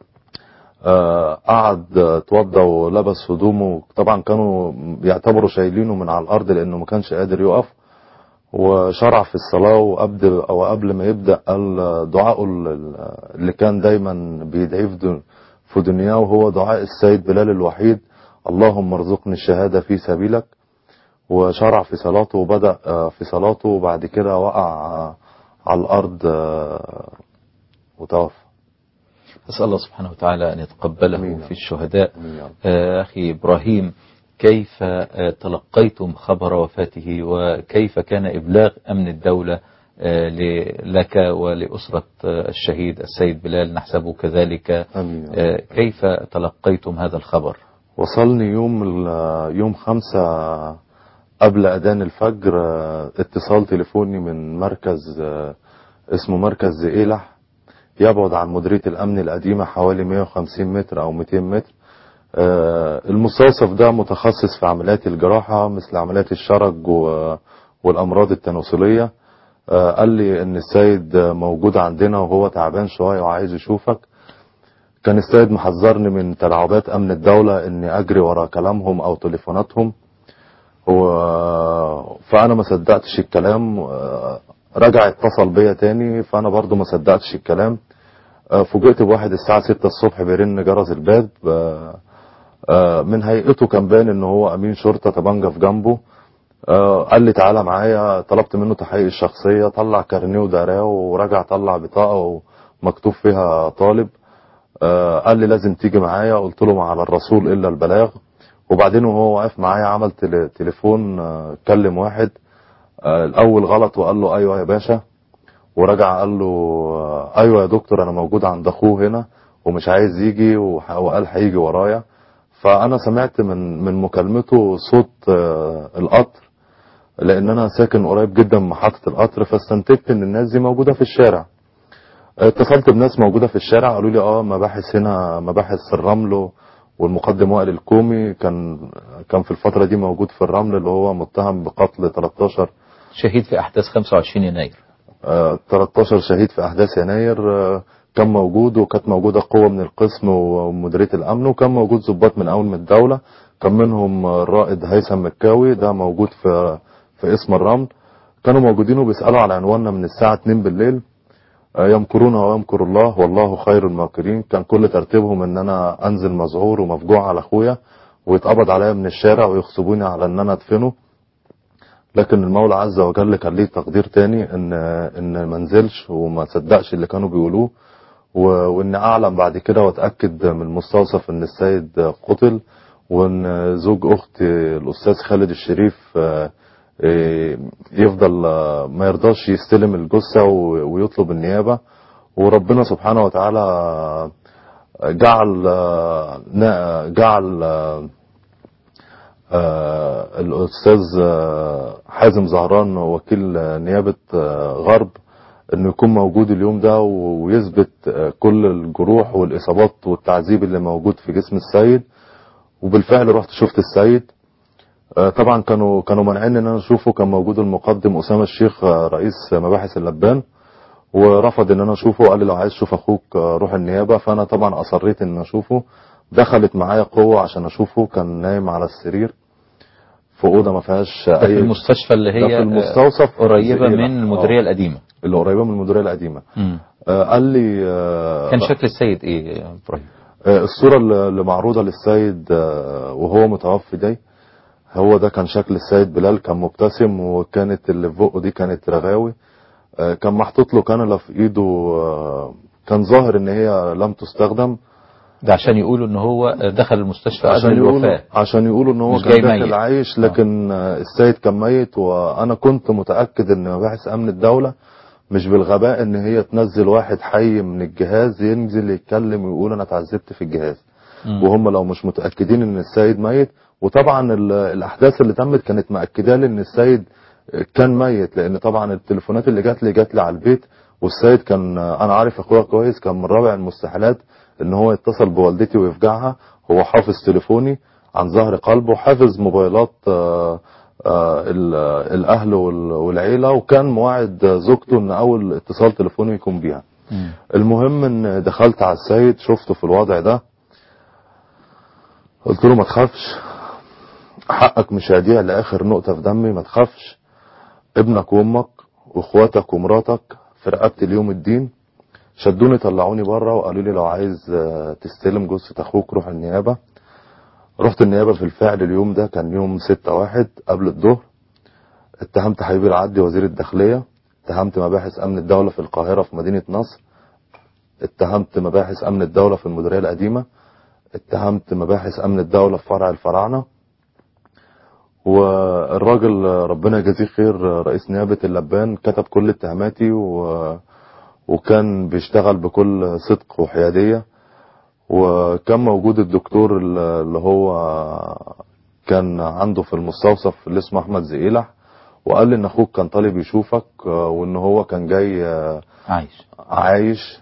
آه، قعد آه، اتوضى ولبس هدومه طبعا كانوا بيعتبروا شايلينه من على الأرض لأنه ما كانش قادر يقف وشرع في الصلاة وقبل أو قبل ما يبدأ قال دعاءه اللي كان دايما بيدعيه في دن- في دنياه وهو دعاء السيد بلال الوحيد اللهم ارزقني الشهادة في سبيلك وشرع في صلاته وبدأ آه، في صلاته وبعد كده وقع آه، على الأرض آه، وتوفى أسأل الله سبحانه وتعالى أن يتقبله في الشهداء آه، أخي إبراهيم كيف آه، تلقيتم خبر وفاته وكيف كان إبلاغ أمن الدولة آه، ل- لك ولأسرة آه، الشهيد السيد بلال نحسبه كذلك آه، كيف تلقيتم هذا الخبر وصلني يوم ال- يوم خمسة قبل أذان الفجر آه، اتصال تليفوني من مركز آه، اسمه مركز زئيلح يبعد عن مديرية الأمن القديمة حوالي 150 متر أو 200 متر آه، المستوصف ده متخصص في عمليات الجراحة مثل عمليات الشرج و- والأمراض التناسلية آه، قال لي إن السيد موجود عندنا وهو تعبان شوية وعايز يشوفك كان السيد محذرني من تلاعبات أمن الدولة إني أجري ورا كلامهم أو تليفوناتهم و... فأنا ما صدقتش الكلام آه، رجع اتصل بيا تاني فأنا برضو ما صدقتش الكلام آه، فوجئت بواحد الساعة 6 الصبح بيرن جرس الباب آه، آه، من هيئته كان باين ان هو امين شرطة طبنجة في جنبه آه، قال لي تعالى معايا طلبت منه تحقيق الشخصية طلع كارنيه وداراه ورجع طلع بطاقة ومكتوب فيها طالب آه، قال لي لازم تيجي معايا قلت له ما على الرسول إلا البلاغ وبعدين وهو واقف معايا عمل تل- تليفون آه، كلم واحد آه، الأول غلط وقال له أيوه يا باشا ورجع قال له آه، أيوه يا دكتور أنا موجود عند أخوه هنا ومش عايز يجي وح- وقال هيجي ورايا فأنا سمعت من من مكالمته صوت آه، القطر لان انا ساكن قريب جدا من محطه القطر فاستنتجت ان الناس دي موجوده في الشارع اتصلت بناس موجوده في الشارع قالوا لي اه مباحث هنا مباحث الرمل والمقدم وائل الكومي كان كان في الفتره دي موجود في الرمل اللي هو متهم بقتل 13 شهيد في أحداث 25 يناير آه، 13 شهيد في احداث يناير آه، كان موجود وكانت موجوده قوه من القسم ومديريه الامن وكان موجود ضباط من اول من الدوله كان منهم آه، الرائد هيثم مكاوي ده موجود في في اسم الرمل كانوا موجودين وبيسالوا على عنواننا من الساعه 2 بالليل آه، يمكرون ويمكر الله والله خير الماكرين كان كل ترتيبهم ان انا انزل مذعور ومفجوع على اخويا ويتقبض عليا من الشارع ويغصبوني على ان انا ادفنه لكن المولى عز وجل كان ليه تقدير تاني ان ان ما انزلش وما صدقش اللي كانوا بيقولوه و- وان اعلم بعد كده واتاكد من المستوصف ان السيد قتل وان زوج اخت الاستاذ خالد الشريف آه، آه، يفضل آه، ما يرضاش يستلم الجثه و- ويطلب النيابه وربنا سبحانه وتعالى جعل آه، نا- جعل آه، آه، الأستاذ آه، حازم زهران وكيل آه، نيابة آه، غرب انه يكون موجود اليوم ده و- ويثبت آه، كل الجروح والإصابات والتعذيب اللي موجود في جسم السيد وبالفعل رحت شفت السيد آه، طبعا كانوا كانوا مانعين ان انا اشوفه كان موجود المقدم اسامه الشيخ آه، رئيس مباحث اللبان ورفض ان انا اشوفه قال لي لو عايز تشوف اخوك آه، روح النيابه فانا طبعا اصريت ان اشوفه دخلت معايا قوه عشان اشوفه كان نايم على السرير في اوضه ما فيهاش ده في اي المستشفى اللي ده هي في المستوصف قريبة الزئيرة. من المديرية آه. القديمة اللي قريبه من المديريه القديمه مم. آه، قال لي آه، كان شكل السيد ايه يا ابراهيم آه، الصورة اللي اللي معروضة للسيد آه، وهو متوفي دي هو ده كان شكل السيد بلال كان مبتسم وكانت اللي في بقه دي كانت رغاوي آه، كان محطوط له كانولا في ايده آه، كان ظاهر ان هي لم تستخدم ده عشان يقولوا ان هو دخل المستشفى قبل عشان يقولوا الوفاة عشان يقولوا ان هو مش كان جاي داخل ميت. عايش لكن آه. السيد كان ميت وانا كنت متاكد ان مباحث امن الدوله مش بالغباء ان هي تنزل واحد حي من الجهاز ينزل يتكلم ويقول انا اتعذبت في الجهاز مم. وهم لو مش متاكدين ان السيد ميت وطبعا ال- الاحداث اللي تمت كانت مأكده لي ان السيد كان ميت لان طبعا التليفونات اللي جات لي جات لي على البيت والسيد كان انا عارف اخويا كويس كان من رابع المستحيلات ان هو يتصل بوالدتي ويفجعها هو حافظ تليفوني عن ظهر قلبه وحافظ موبايلات آه، آه، ال- الاهل وال- والعيله وكان موعد زوجته ان اول اتصال تليفوني يكون بيها مم. المهم ان دخلت على السيد شفته في الوضع ده قلت له ما تخافش حقك مش هيضيع لاخر نقطه في دمي ما تخافش ابنك وامك واخواتك ومراتك في رقبتي اليوم الدين شدوني طلعوني بره وقالوا لي لو عايز آه، تستلم جثه اخوك روح النيابه رحت النيابه في الفعل اليوم ده كان يوم ستة واحد قبل الظهر اتهمت حبيب العدلي وزير الداخليه اتهمت مباحث امن الدوله في القاهره في مدينه نصر اتهمت مباحث امن الدوله في المديريه القديمه اتهمت مباحث امن الدوله في فرع الفراعنه والراجل ربنا يجازيه خير رئيس نيابه اللبان كتب كل اتهاماتي و... وكان بيشتغل بكل صدق وحياديه وكان موجود الدكتور اللي هو كان عنده في المستوصف اللي اسمه احمد زئيلح وقال لي ان اخوك كان طالب يشوفك وان هو كان جاي عايش عايش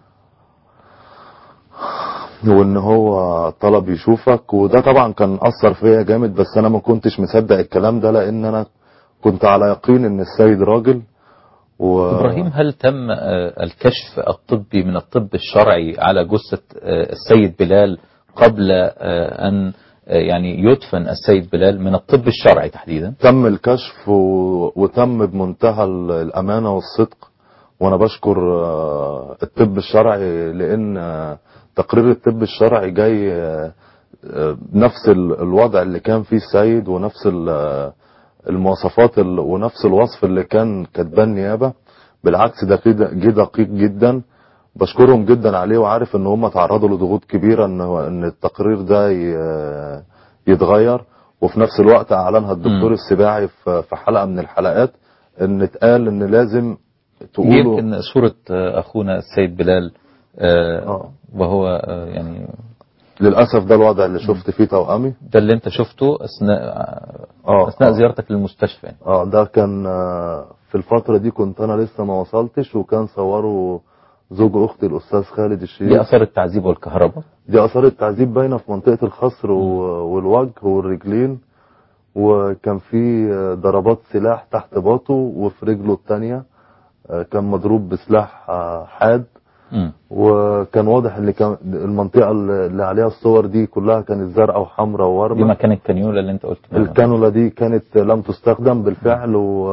وان هو طلب يشوفك وده طبعا كان اثر فيا جامد بس انا ما كنتش مصدق الكلام ده لان انا كنت على يقين ان السيد راجل و... ابراهيم هل تم آه، الكشف الطبي من الطب الشرعي على جثة آه، السيد بلال قبل آه، ان آه، يعني يدفن السيد بلال من الطب الشرعي تحديدا تم الكشف و... وتم بمنتهى ال- الامانه والصدق وانا بشكر آه، الطب الشرعي لان آه، تقرير الطب الشرعي جاي آه، آه، نفس ال- الوضع اللي كان فيه السيد ونفس ال- المواصفات ال- ونفس الوصف اللي كان كاتباه النيابه بالعكس ده كده جه دقيق جدا بشكرهم جدا عليه وعارف ان هم تعرضوا لضغوط كبيره ان هو- ان التقرير ده ي- يتغير وفي نفس الوقت اعلنها الدكتور السباعي في في حلقه من الحلقات ان اتقال ان لازم تقولوا يمكن صورة آه، أخونا السيد بلال آه، وهو آه، يعني للاسف ده الوضع اللي شفت فيه توأمي ده اللي أنت شفته أثناء اه أثناء آه. زيارتك للمستشفى يعني. اه ده كان آه، في الفترة دي كنت انا لسه ما وصلتش وكان صوره زوج اختي الاستاذ خالد الشريف دي آثار التعذيب والكهرباء دي اثار التعذيب باينه في منطقه الخصر و- والوجه والرجلين وكان في آه، ضربات سلاح تحت باطه وفي رجله الثانيه كان مضروب بسلاح آه، حاد مم. وكان واضح ان كان المنطقه اللي عليها الصور دي كلها كانت زرقاء وحمراء دي وورمه مكان الكانيولا اللي أنت قلت منها. الكانولا دي كانت لم تستخدم بالفعل و...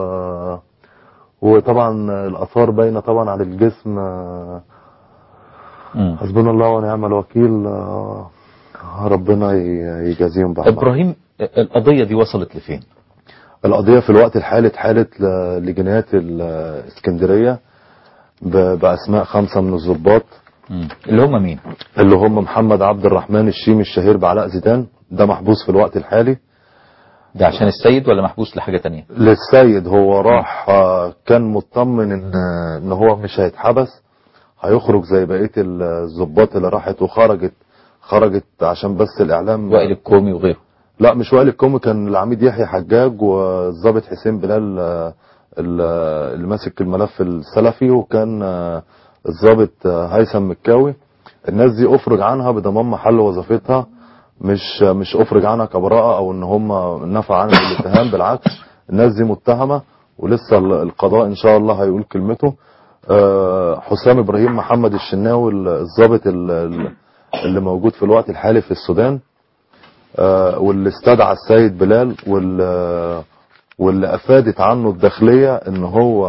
وطبعا الاثار باينه طبعا على الجسم آه، مم. حسبنا الله ونعم الوكيل آه، ربنا ي- يجازيهم بحق إبراهيم القضية دي وصلت لفين؟ القضيه في الوقت الحالي اتحالت ل- لجنايات الاسكندريه ب- باسماء خمسه من الضباط مم. اللي هم مين؟ اللي هم محمد عبد الرحمن الشيمي الشهير بعلاء زيدان ده محبوس في الوقت الحالي ده عشان السيد ولا محبوس لحاجة تانية؟ للسيد هو راح آه، كان مطمن ان ان هو مش هيتحبس هيخرج زي بقيه الضباط اللي راحت وخرجت خرجت عشان بس الاعلام وائل الكومي وغيره لا مش وائل الكومي كان العميد يحيى حجاج والضابط حسين بلال آه، ال- اللي ماسك الملف السلفي وكان آه، الضابط آه، هيثم مكاوي الناس دي افرج عنها بضمان محل وظيفتها مش مش افرج عنها كبراءه او ان هم نفع عنها الاتهام بالعكس الناس دي متهمه ولسه ال- القضاء ان شاء الله هيقول كلمته آه، حسام ابراهيم محمد الشناوي ال- الضابط ال- ال- اللي موجود في الوقت الحالي في السودان آه، واللي استدعى السيد بلال وال- واللي افادت عنه الداخليه ان هو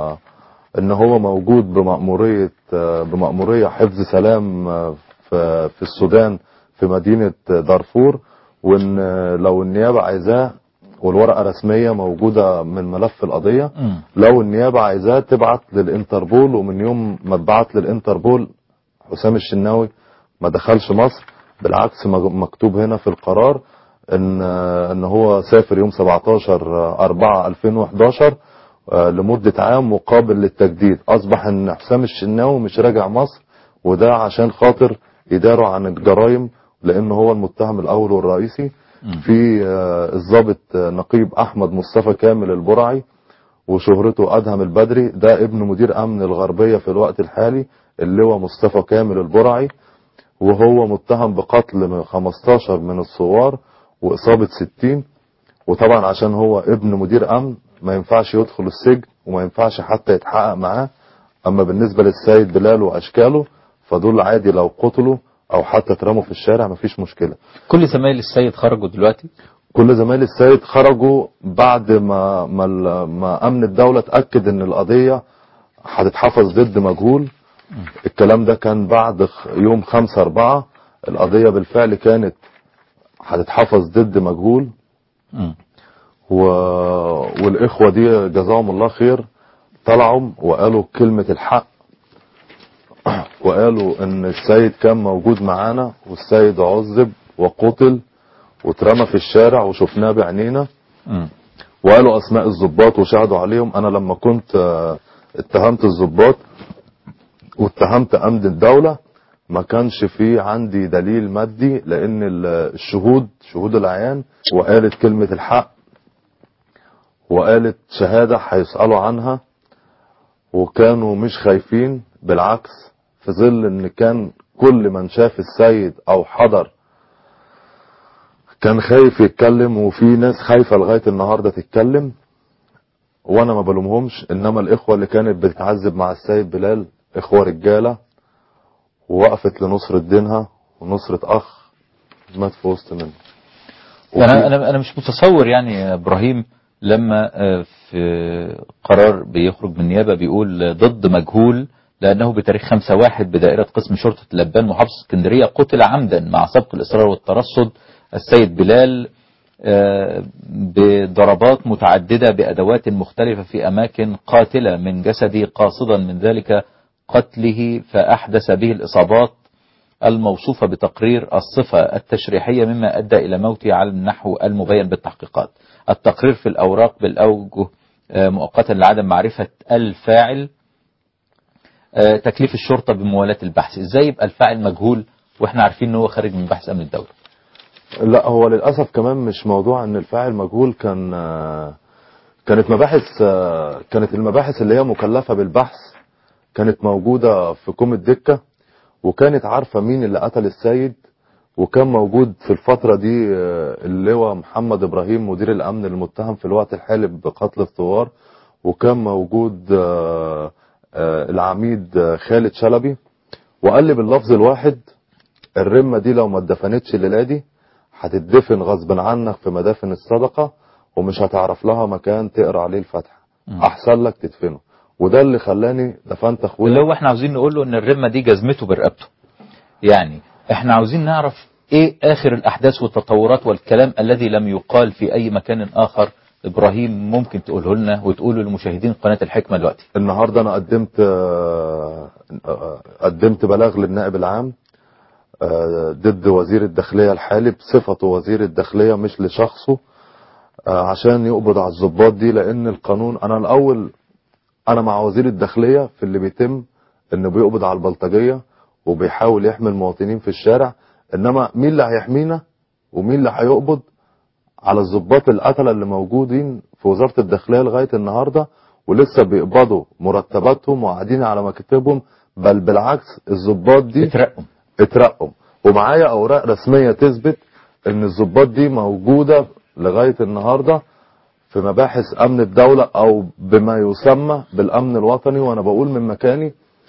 ان هو موجود بمأمورية آه، بمأمورية حفظ سلام آه، في في السودان في مدينة دارفور وان آه، لو النيابة عايزاه والورقة رسمية موجودة من ملف القضية مم. لو النيابة عايزاه تبعت للانتربول ومن يوم ما اتبعت للانتربول حسام الشناوي ما دخلش مصر بالعكس مج- مكتوب هنا في القرار ان ان هو سافر يوم 17 4 2011 آه، لمدة عام مقابل للتجديد اصبح ان حسام الشناوي مش راجع مصر وده عشان خاطر يداروا عن الجرائم لان هو المتهم الاول والرئيسي في آه، الضابط آه، نقيب احمد مصطفى كامل البرعي وشهرته ادهم البدري ده ابن مدير امن الغربيه في الوقت الحالي اللواء مصطفى كامل البرعي وهو متهم بقتل من 15 من الثوار واصابه 60 وطبعا عشان هو ابن مدير امن ما ينفعش يدخل السجن وما ينفعش حتى يتحقق معاه اما بالنسبه للسيد بلال واشكاله فدول عادي لو قتلوا او حتى اترموا في الشارع مفيش مشكله كل زمايل السيد خرجوا دلوقتي كل زمايل السيد خرجوا بعد ما ما, ال- ما امن الدوله اتاكد ان القضيه هتتحفظ ضد مجهول الكلام ده كان بعد خ- يوم 5 4 القضيه بالفعل كانت هتتحفظ ضد مجهول مم. و... والاخوه دي جزاهم الله خير طلعوا وقالوا كلمه الحق وقالوا ان السيد كان موجود معانا والسيد عذب وقتل واترمى في الشارع وشفناه بعينينا مم. وقالوا اسماء الضباط وشهدوا عليهم انا لما كنت آه، اتهمت الضباط واتهمت امن الدوله ما كانش في عندي دليل مادي لان ال- الشهود شهود العيان وقالت كلمه الحق وقالت شهاده هيسالوا عنها وكانوا مش خايفين بالعكس في ظل ان كان كل من شاف السيد او حضر كان خايف يتكلم وفي ناس خايفة لغاية النهاردة تتكلم وانا ما بلومهمش انما الاخوة اللي كانت بتتعذب مع السيد بلال اخوة رجالة ووقفت لنصرة دينها ونصرة اخ مات في وسط منهم انا انا انا مش متصور يعني يا ابراهيم لما آه، في قرار بيخرج من النيابه بيقول ضد مجهول لانه بتاريخ 5 واحد بدائره قسم شرطه لبان محافظه اسكندريه قتل عمدا مع سبق الاصرار والترصد السيد بلال آه، بضربات متعددة بأدوات مختلفة في أماكن قاتلة من جسده قاصدا من ذلك قتله فأحدث به الإصابات الموصوفة بتقرير الصفة التشريحية مما أدى إلى موته على النحو المبين بالتحقيقات التقرير في الأوراق بالأوجه آه، مؤقتا لعدم معرفة الفاعل آه، تكليف الشرطة بموالاة البحث ازاي يبقى الفاعل مجهول واحنا عارفين ان هو خارج من بحث امن الدولة لا هو للأسف كمان مش موضوع ان الفاعل مجهول كان آه، كانت مباحث آه، كانت المباحث اللي هي مكلفة بالبحث كانت موجودة في كوم الدكة وكانت عارفة مين اللي قتل السيد وكان موجود في الفترة دي آه، اللواء محمد إبراهيم مدير الأمن المتهم في الوقت الحالي بقتل الثوار وكان موجود آه، آه، العميد آه، خالد شلبي وقال لي باللفظ الواحد الرمة دي لو ما اتدفنتش الليلة دي هتدفن غصب عنك في مدافن الصدقة ومش هتعرف لها مكان تقرا عليه الفاتحة أحسن لك تدفنه وده اللي خلاني دفنت أخويا اللي هو احنا عاوزين نقول له ان الرمة دي جزمته برقبته يعني احنا عاوزين نعرف ايه اخر الاحداث والتطورات والكلام الذي لم يقال في اي مكان اخر ابراهيم ممكن تقوله لنا وتقوله لمشاهدين قناة الحكمة دلوقتي النهارده انا قدمت آه، آه، قدمت بلاغ للنائب العام آه، ضد وزير الداخليه الحالي بصفته وزير الداخليه مش لشخصه آه، عشان يقبض على الضباط دي لان القانون انا الاول انا مع وزير الداخليه في اللي بيتم انه بيقبض على البلطجيه وبيحاول يحمي المواطنين في الشارع انما مين اللي هيحمينا ومين اللي هيقبض على الضباط القتله اللي موجودين في وزاره الداخليه لغايه النهارده ولسه بيقبضوا مرتباتهم وقاعدين على مكاتبهم بل بالعكس الضباط دي اترقوا اترقوا ومعايا اوراق رسميه تثبت ان الضباط دي موجوده لغايه النهارده في مباحث امن الدوله او بما يسمى بالامن الوطني وانا بقول من مكاني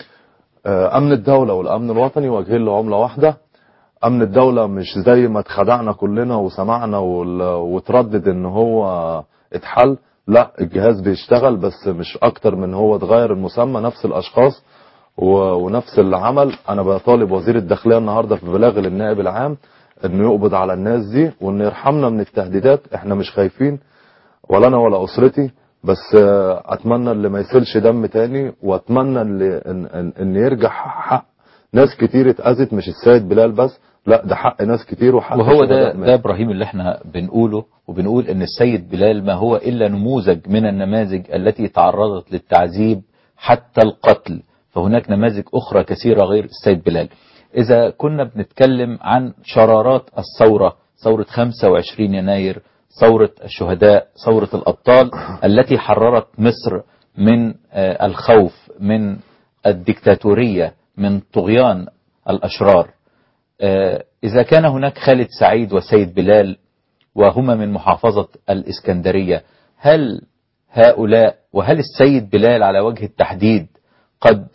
آه، امن الدوله والامن الوطني وجهين لعمله واحده امن الدوله مش زي ما اتخدعنا كلنا وسمعنا وال- وتردد ان هو اتحل لا الجهاز بيشتغل بس مش اكتر من هو اتغير المسمى نفس الاشخاص و- ونفس العمل انا بطالب وزير الداخليه النهارده في بلاغ للنائب العام انه يقبض على الناس دي وانه يرحمنا من التهديدات احنا مش خايفين ولا انا ولا اسرتي بس آه، اتمنى اللي ما يسيلش دم تاني واتمنى اللي ان, إن, إن يرجع حق ناس كتير اتأذت مش السيد بلال بس لا ده حق ناس كتير وحق وهو ده شهداء ده ابراهيم اللي احنا بنقوله وبنقول ان السيد بلال ما هو الا نموذج من النماذج التي تعرضت للتعذيب حتى القتل فهناك نماذج اخرى كثيره غير السيد بلال اذا كنا بنتكلم عن شرارات الثوره ثوره 25 يناير ثوره الشهداء ثوره الابطال التي حررت مصر من آه، الخوف من الدكتاتوريه من طغيان الاشرار آه، إذا كان هناك خالد سعيد وسيد بلال وهما من محافظة الإسكندرية هل هؤلاء وهل السيد بلال على وجه التحديد قد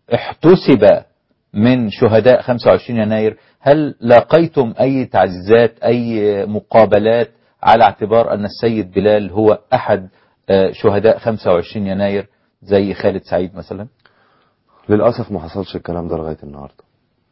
احتسب من شهداء 25 يناير هل لاقيتم أي تعزيزات أي مقابلات على اعتبار أن السيد بلال هو أحد آه، شهداء 25 يناير زي خالد سعيد مثلا للاسف ما حصلش الكلام ده لغايه النهارده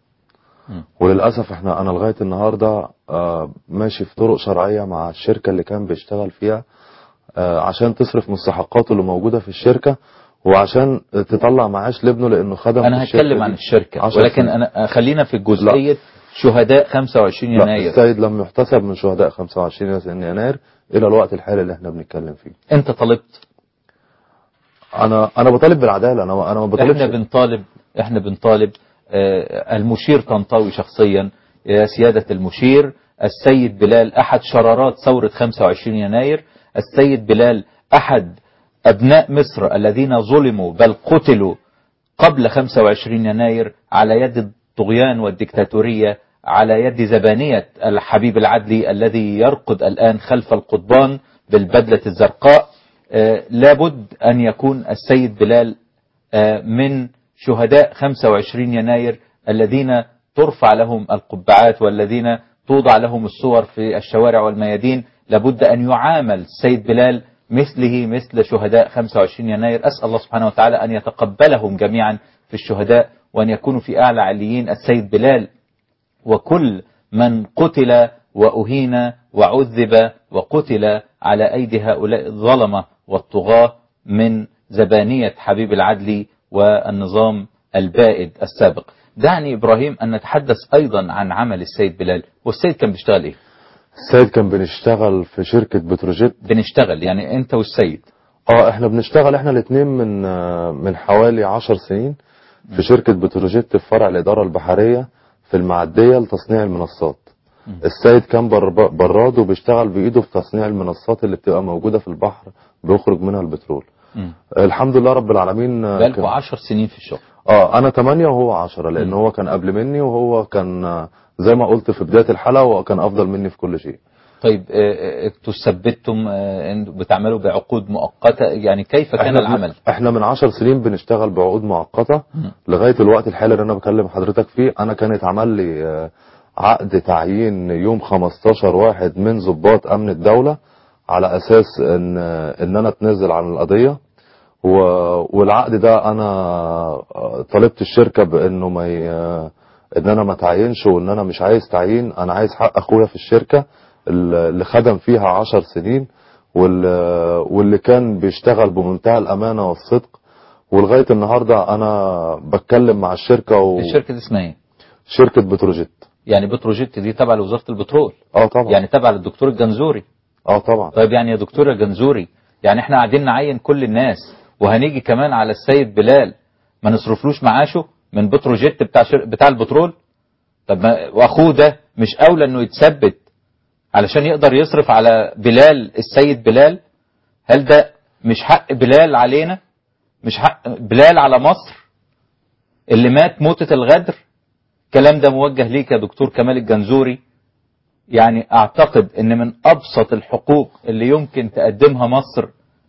وللاسف احنا انا لغايه النهارده آه، ماشي في طرق شرعيه مع الشركه اللي كان بيشتغل فيها آه، عشان تصرف مستحقاته اللي موجوده في الشركه وعشان تطلع معاش لابنه لانه خدم أنا في الشركة هتكلم دي عن الشركة عشر ولكن سنين. أنا خلينا في جزئية شهداء 25 لا يناير السيد لم يحتسب من شهداء 25 يناير الى الوقت الحالي اللي احنا بنتكلم فيه أنت طلبت انا انا بطالب بالعداله انا انا ما بطالبش احنا بنطالب احنا بنطالب آه، المشير طنطاوي شخصيا يا سيادة المشير السيد بلال أحد شرارات ثورة 25 يناير السيد بلال أحد أبناء مصر الذين ظلموا بل قتلوا قبل 25 يناير على يد الطغيان والديكتاتورية على يد زبانية الحبيب العدلي الذي يرقد الآن خلف القضبان بالبدلة الزرقاء آه، لابد أن يكون السيد بلال آه، من شهداء 25 يناير الذين ترفع لهم القبعات والذين توضع لهم الصور في الشوارع والميادين لابد أن يعامل السيد بلال مثله مثل شهداء 25 يناير أسأل الله سبحانه وتعالى أن يتقبلهم جميعا في الشهداء وأن يكونوا في أعلى عليين السيد بلال وكل من قتل وأهين وعذب وقتل على أيدي هؤلاء الظلمة والطغاة من زبانية حبيب العدل والنظام البائد السابق دعني إبراهيم أن نتحدث أيضا عن عمل السيد بلال والسيد كان بيشتغل إيه السيد كان بنشتغل في شركة بتروجيت بنشتغل يعني أنت والسيد اه احنا بنشتغل احنا الاثنين من آه، من حوالي عشر سنين في شركة بتروجيت في فرع الإدارة البحرية في المعدية لتصنيع المنصات السيد كان بر- براد وبيشتغل بإيده في تصنيع المنصات اللي بتبقى موجودة في البحر بيخرج منها البترول مم. الحمد لله رب العالمين آه، بقالكوا كان- عشر سنين في الشغل اه انا 8 وهو 10 لان هو كان قبل مني وهو كان آه، زي ما قلت في بداية الحلقة هو كان افضل مني في كل شيء طيب آه، آه، انتوا ثبتتم آه، إن بتعملوا بعقود مؤقتة يعني كيف كان احنا العمل احنا من 10 سنين بنشتغل بعقود مؤقته لغايه الوقت الحالي اللي انا بكلم حضرتك فيه انا كان اتعمل لي آه، عقد تعيين يوم 15 واحد من ضباط امن الدوله على اساس ان آه، ان انا اتنازل عن القضيه و- والعقد ده انا آه، طالبت الشركه بانه ما ي- آه، ان انا ما تعينش وان انا مش عايز تعيين انا عايز حق اخويا في الشركه اللي خدم فيها 10 سنين وال- واللي كان بيشتغل بمنتهى الامانه والصدق ولغايه النهارده انا بتكلم مع الشركه و... الشركة دي اسمها ايه شركه بتروجيت يعني بتروجيت دي تابعة لوزارة البترول اه طبعا يعني تابعة للدكتور الجنزوري اه طبعا طيب يعني يا دكتور الجنزوري يعني احنا قاعدين نعين كل الناس وهنيجي كمان على السيد بلال ما نصرفلوش معاشه من بتروجيت بتاع شر... بتاع البترول طب ما واخوه ده مش اولى انه يتثبت علشان يقدر يصرف على بلال السيد بلال هل ده مش حق بلال علينا مش حق بلال على مصر اللي مات موتة الغدر الكلام ده موجه ليك يا دكتور كمال الجنزوري يعني اعتقد ان من ابسط الحقوق اللي يمكن تقدمها مصر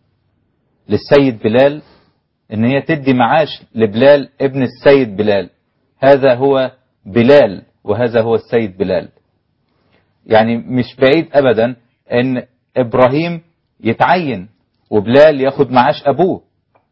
للسيد بلال ان هي تدي معاش لبلال ابن السيد بلال هذا هو بلال وهذا هو السيد بلال يعني مش بعيد ابدا ان ابراهيم يتعين وبلال ياخد معاش ابوه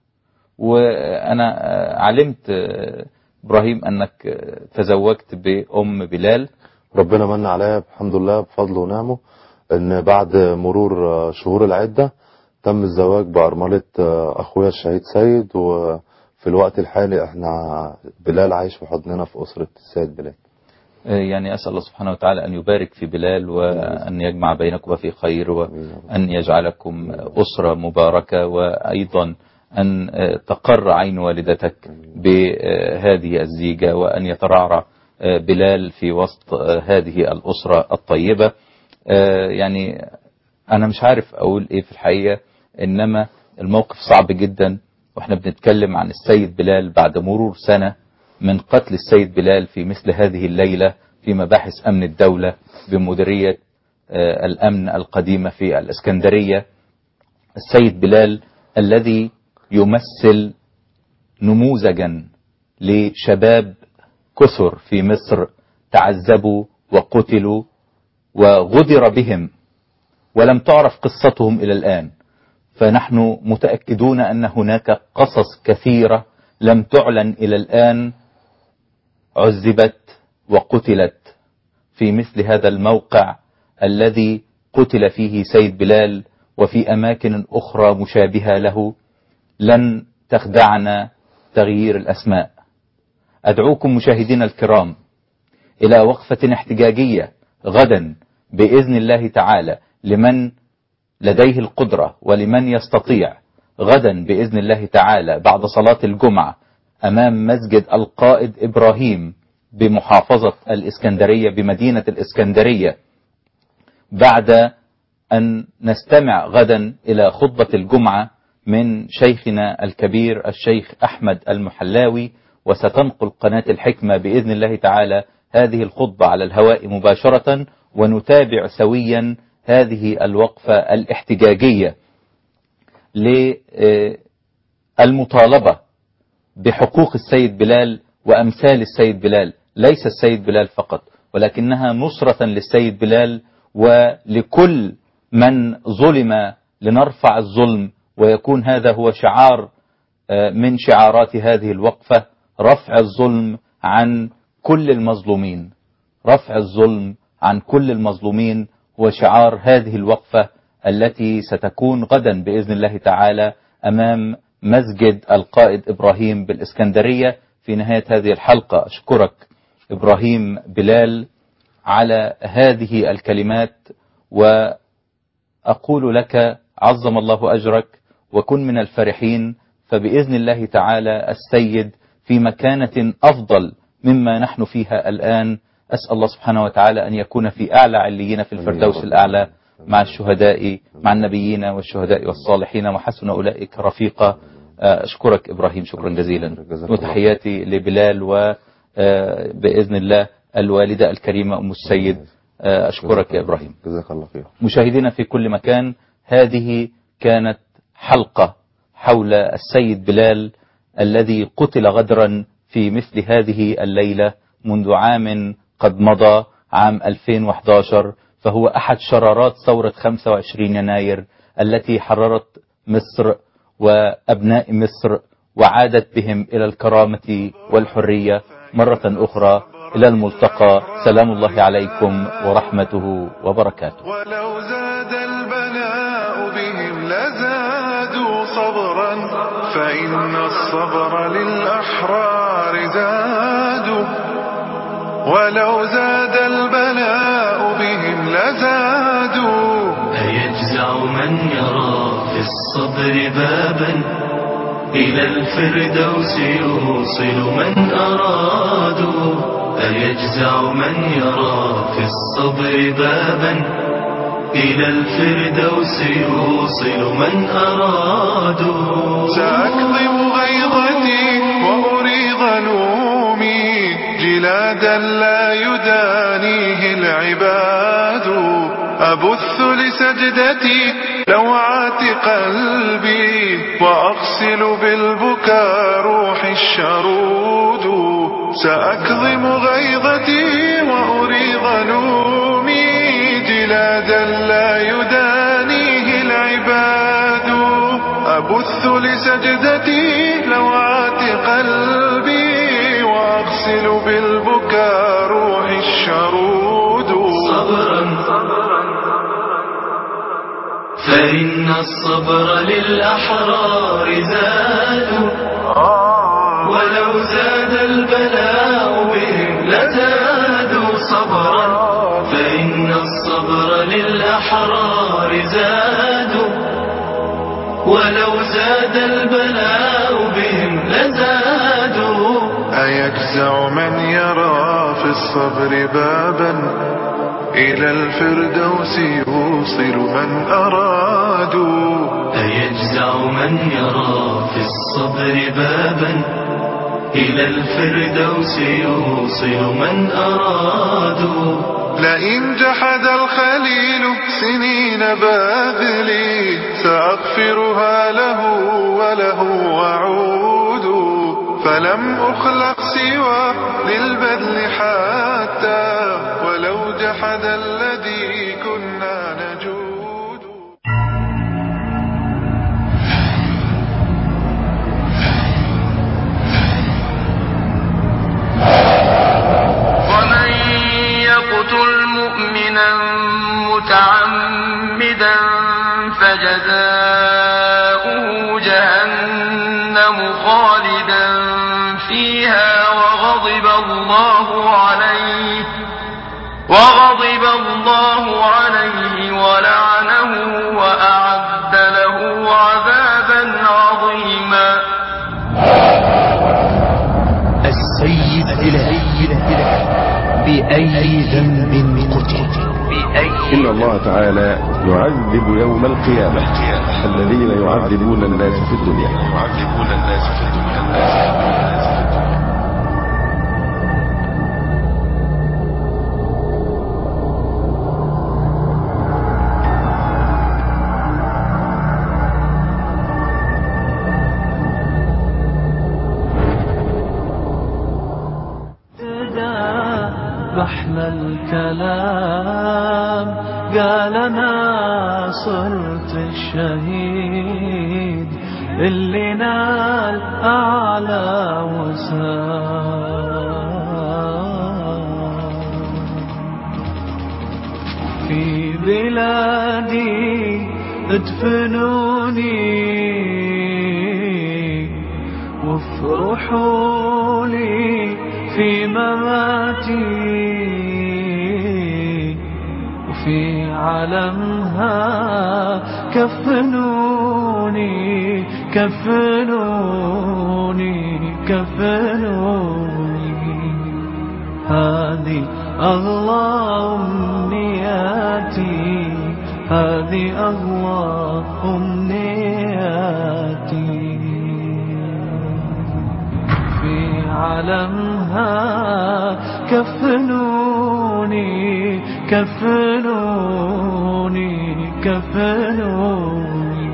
وانا آه، علمت آه، ابراهيم انك آه، تزوجت بام بلال ربنا من عليا الحمد لله بفضله ونعمه ان بعد مرور آه، شهور العده تم الزواج بارمله آه، اخويا الشهيد سيد وفي الوقت الحالي احنا بلال عايش في حضننا في اسره السيد بلال يعني أسأل الله سبحانه وتعالى أن يبارك في بلال وأن يجمع بينكم في خير وأن يجعلكم أسرة مباركة وأيضا أن تقر عين والدتك بهذه الزيجة وأن يترعرع بلال في وسط هذه الأسرة الطيبة يعني أنا مش عارف أقول إيه في الحقيقة إنما الموقف صعب جدا وإحنا بنتكلم عن السيد بلال بعد مرور سنة من قتل السيد بلال في مثل هذه الليلة في مباحث أمن الدولة بمديرية آه، الأمن القديمة في الإسكندرية السيد بلال الذي يمثل نموذجا لشباب كثر في مصر تعذبوا وقتلوا وغدر بهم ولم تعرف قصتهم إلى الآن فنحن متأكدون أن هناك قصص كثيرة لم تعلن إلى الآن عذبت وقتلت في مثل هذا الموقع الذي قتل فيه سيد بلال وفي أماكن أخرى مشابهة له لن تخدعنا تغيير الأسماء أدعوكم مشاهدينا الكرام إلى وقفة احتجاجية غدا بإذن الله تعالى لمن لديه القدرة ولمن يستطيع غدا بإذن الله تعالى بعد صلاة الجمعة أمام مسجد القائد إبراهيم بمحافظة الإسكندرية بمدينة الإسكندرية بعد أن نستمع غدا إلى خطبة الجمعة من شيخنا الكبير الشيخ أحمد المحلاوي وستنقل قناة الحكمة بإذن الله تعالى هذه الخطبة على الهواء مباشرة ونتابع سويا هذه الوقفة الاحتجاجية للمطالبة بحقوق السيد بلال وأمثال السيد بلال ليس السيد بلال فقط ولكنها نصرة للسيد بلال ولكل من ظلم لنرفع الظلم ويكون هذا هو شعار من شعارات هذه الوقفة رفع الظلم عن كل المظلومين رفع الظلم عن كل المظلومين هو شعار هذه الوقفة التي ستكون غدا بإذن الله تعالى أمام مسجد القائد إبراهيم بالإسكندرية في نهاية هذه الحلقة أشكرك إبراهيم بلال على هذه الكلمات وأقول لك عظم الله أجرك وكن من الفرحين فبإذن الله تعالى السيد في مكانة أفضل مما نحن فيها الآن أسأل الله سبحانه وتعالى أن يكون في أعلى عليين في الفردوس الأعلى مع الشهداء مع النبيين والشهداء والصالحين وحسن أولئك رفيقا أشكرك إبراهيم شكرا جزيلا وتحياتي لبلال وبإذن الله الوالدة الكريمة أم السيد أشكرك يا إبراهيم جزاك الله خير مشاهدينا في كل مكان هذه كانت حلقة حول السيد بلال الذي قتل غدرا في مثل هذه الليلة منذ عام قد مضى عام 2011 فهو أحد شرارات ثورة 25 يناير التي حررت مصر وأبناء مصر وعادت بهم إلى الكرامة والحرية مرة أخرى إلى الملتقى سلام الله عليكم ورحمته وبركاته ولو زاد البلاء بهم لزادوا صبرا فإن الصبر للأحرار زادوا ولو زاد البلاء بهم لزادوا أيجزع من يرى في الصبر بابا إلى الفردوس يوصل من أرادوا أيجزع من يرى في الصبر بابا إلى الفردوس يوصل من أرادوا سأكظم غيظتي وأريض نومي جلادا لا يدانيه العباد أبث لسجدتي لوعات قلبي وأغسل بالبكاء روحي الشرود سأكظم غيظتي وأريض نومي جلادا لا يدانيه العباد أبث لسجدتي لوعات قلبي وأغسل بالبكاء روحي الشرود صبرا فإن الصبر للأحرار زاد ولو زاد البلاء بهم لزادوا صبرا فإن الصبر للأحرار زاد ولو زاد البلاء بهم لزادوا أيجزع من يرى في الصبر بابا إلى الفردوس يوصل من أرادوا أيجزع من يرى في الصبر بابا إلى الفردوس يوصل من أرادوا لئن جحد الخليل سنين باذلي سأغفرها له وله وعود فلم أخلق سوى للبذل حتى ولو جحد الذي كنا نجود ومن يقتل مؤمنا متعمدا فجزاؤه جهنم خالدا فيها وغضب الله عليه وغضب الله عليه ولعنه وأعد له عذابا عظيما السيد بلال بأي ذنب قتل إن الله تعالى يعذب يوم القيامة الذين يعذبون الناس في الدنيا يعذبون الناس في الدنيا محلى الكلام قال انا صرت الشهيد اللي نال اعلى وسام بلادي ادفنوني وافرحوا لي في مماتي وفي علمها كفنوني كفنوني كفنوني هذه أغلى أمنياتي هذه أغلى أمنياتي في علمها كفنوني كفنوني كفنوني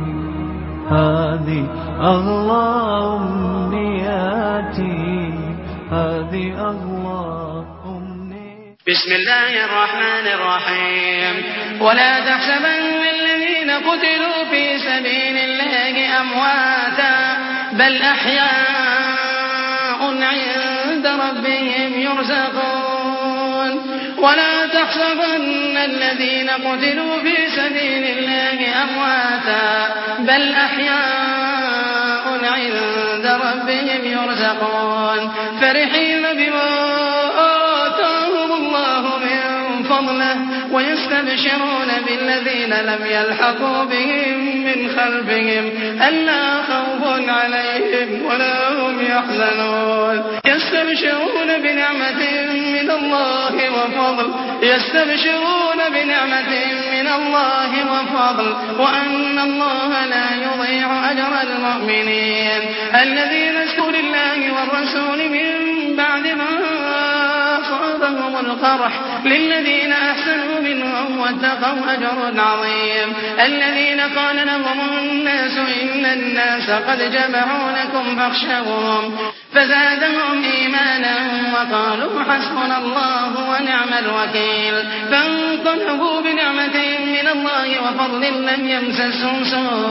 هذه أغلى أمنياتي هذه أغلى بسم الله الرحمن الرحيم ولا تحسبن الذين قتلوا في سبيل الله أمواتا بل أحياء عند ربهم يرزقون ولا تحسبن الذين قتلوا في سبيل الله أمواتا بل أحياء عند ربهم يرزقون فرحين بما آتاهم الله من فضله ويستبشرون بالذين لم يلحقوا بهم من خلفهم ألا خوف عليهم ولا هم يحزنون يستبشرون بنعمة من الله وفضل يستبشرون بنعمة من الله وفضل وأن الله لا يضيع أجر المؤمنين الذين اذكروا الله والرسول من بعد ما أصابهم القرح للذين أحسنوا منهم واتقوا أجر عظيم الذين قال لهم الناس إن الناس قد جمعوا لكم فاخشوهم فزادهم إيمانا وقالوا حسبنا الله ونعم الوكيل فانقلبوا بنعمة من الله وفضل لم يمسسهم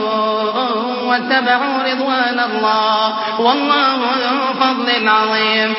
سوء واتبعوا رضوان الله والله ذو فضل عظيم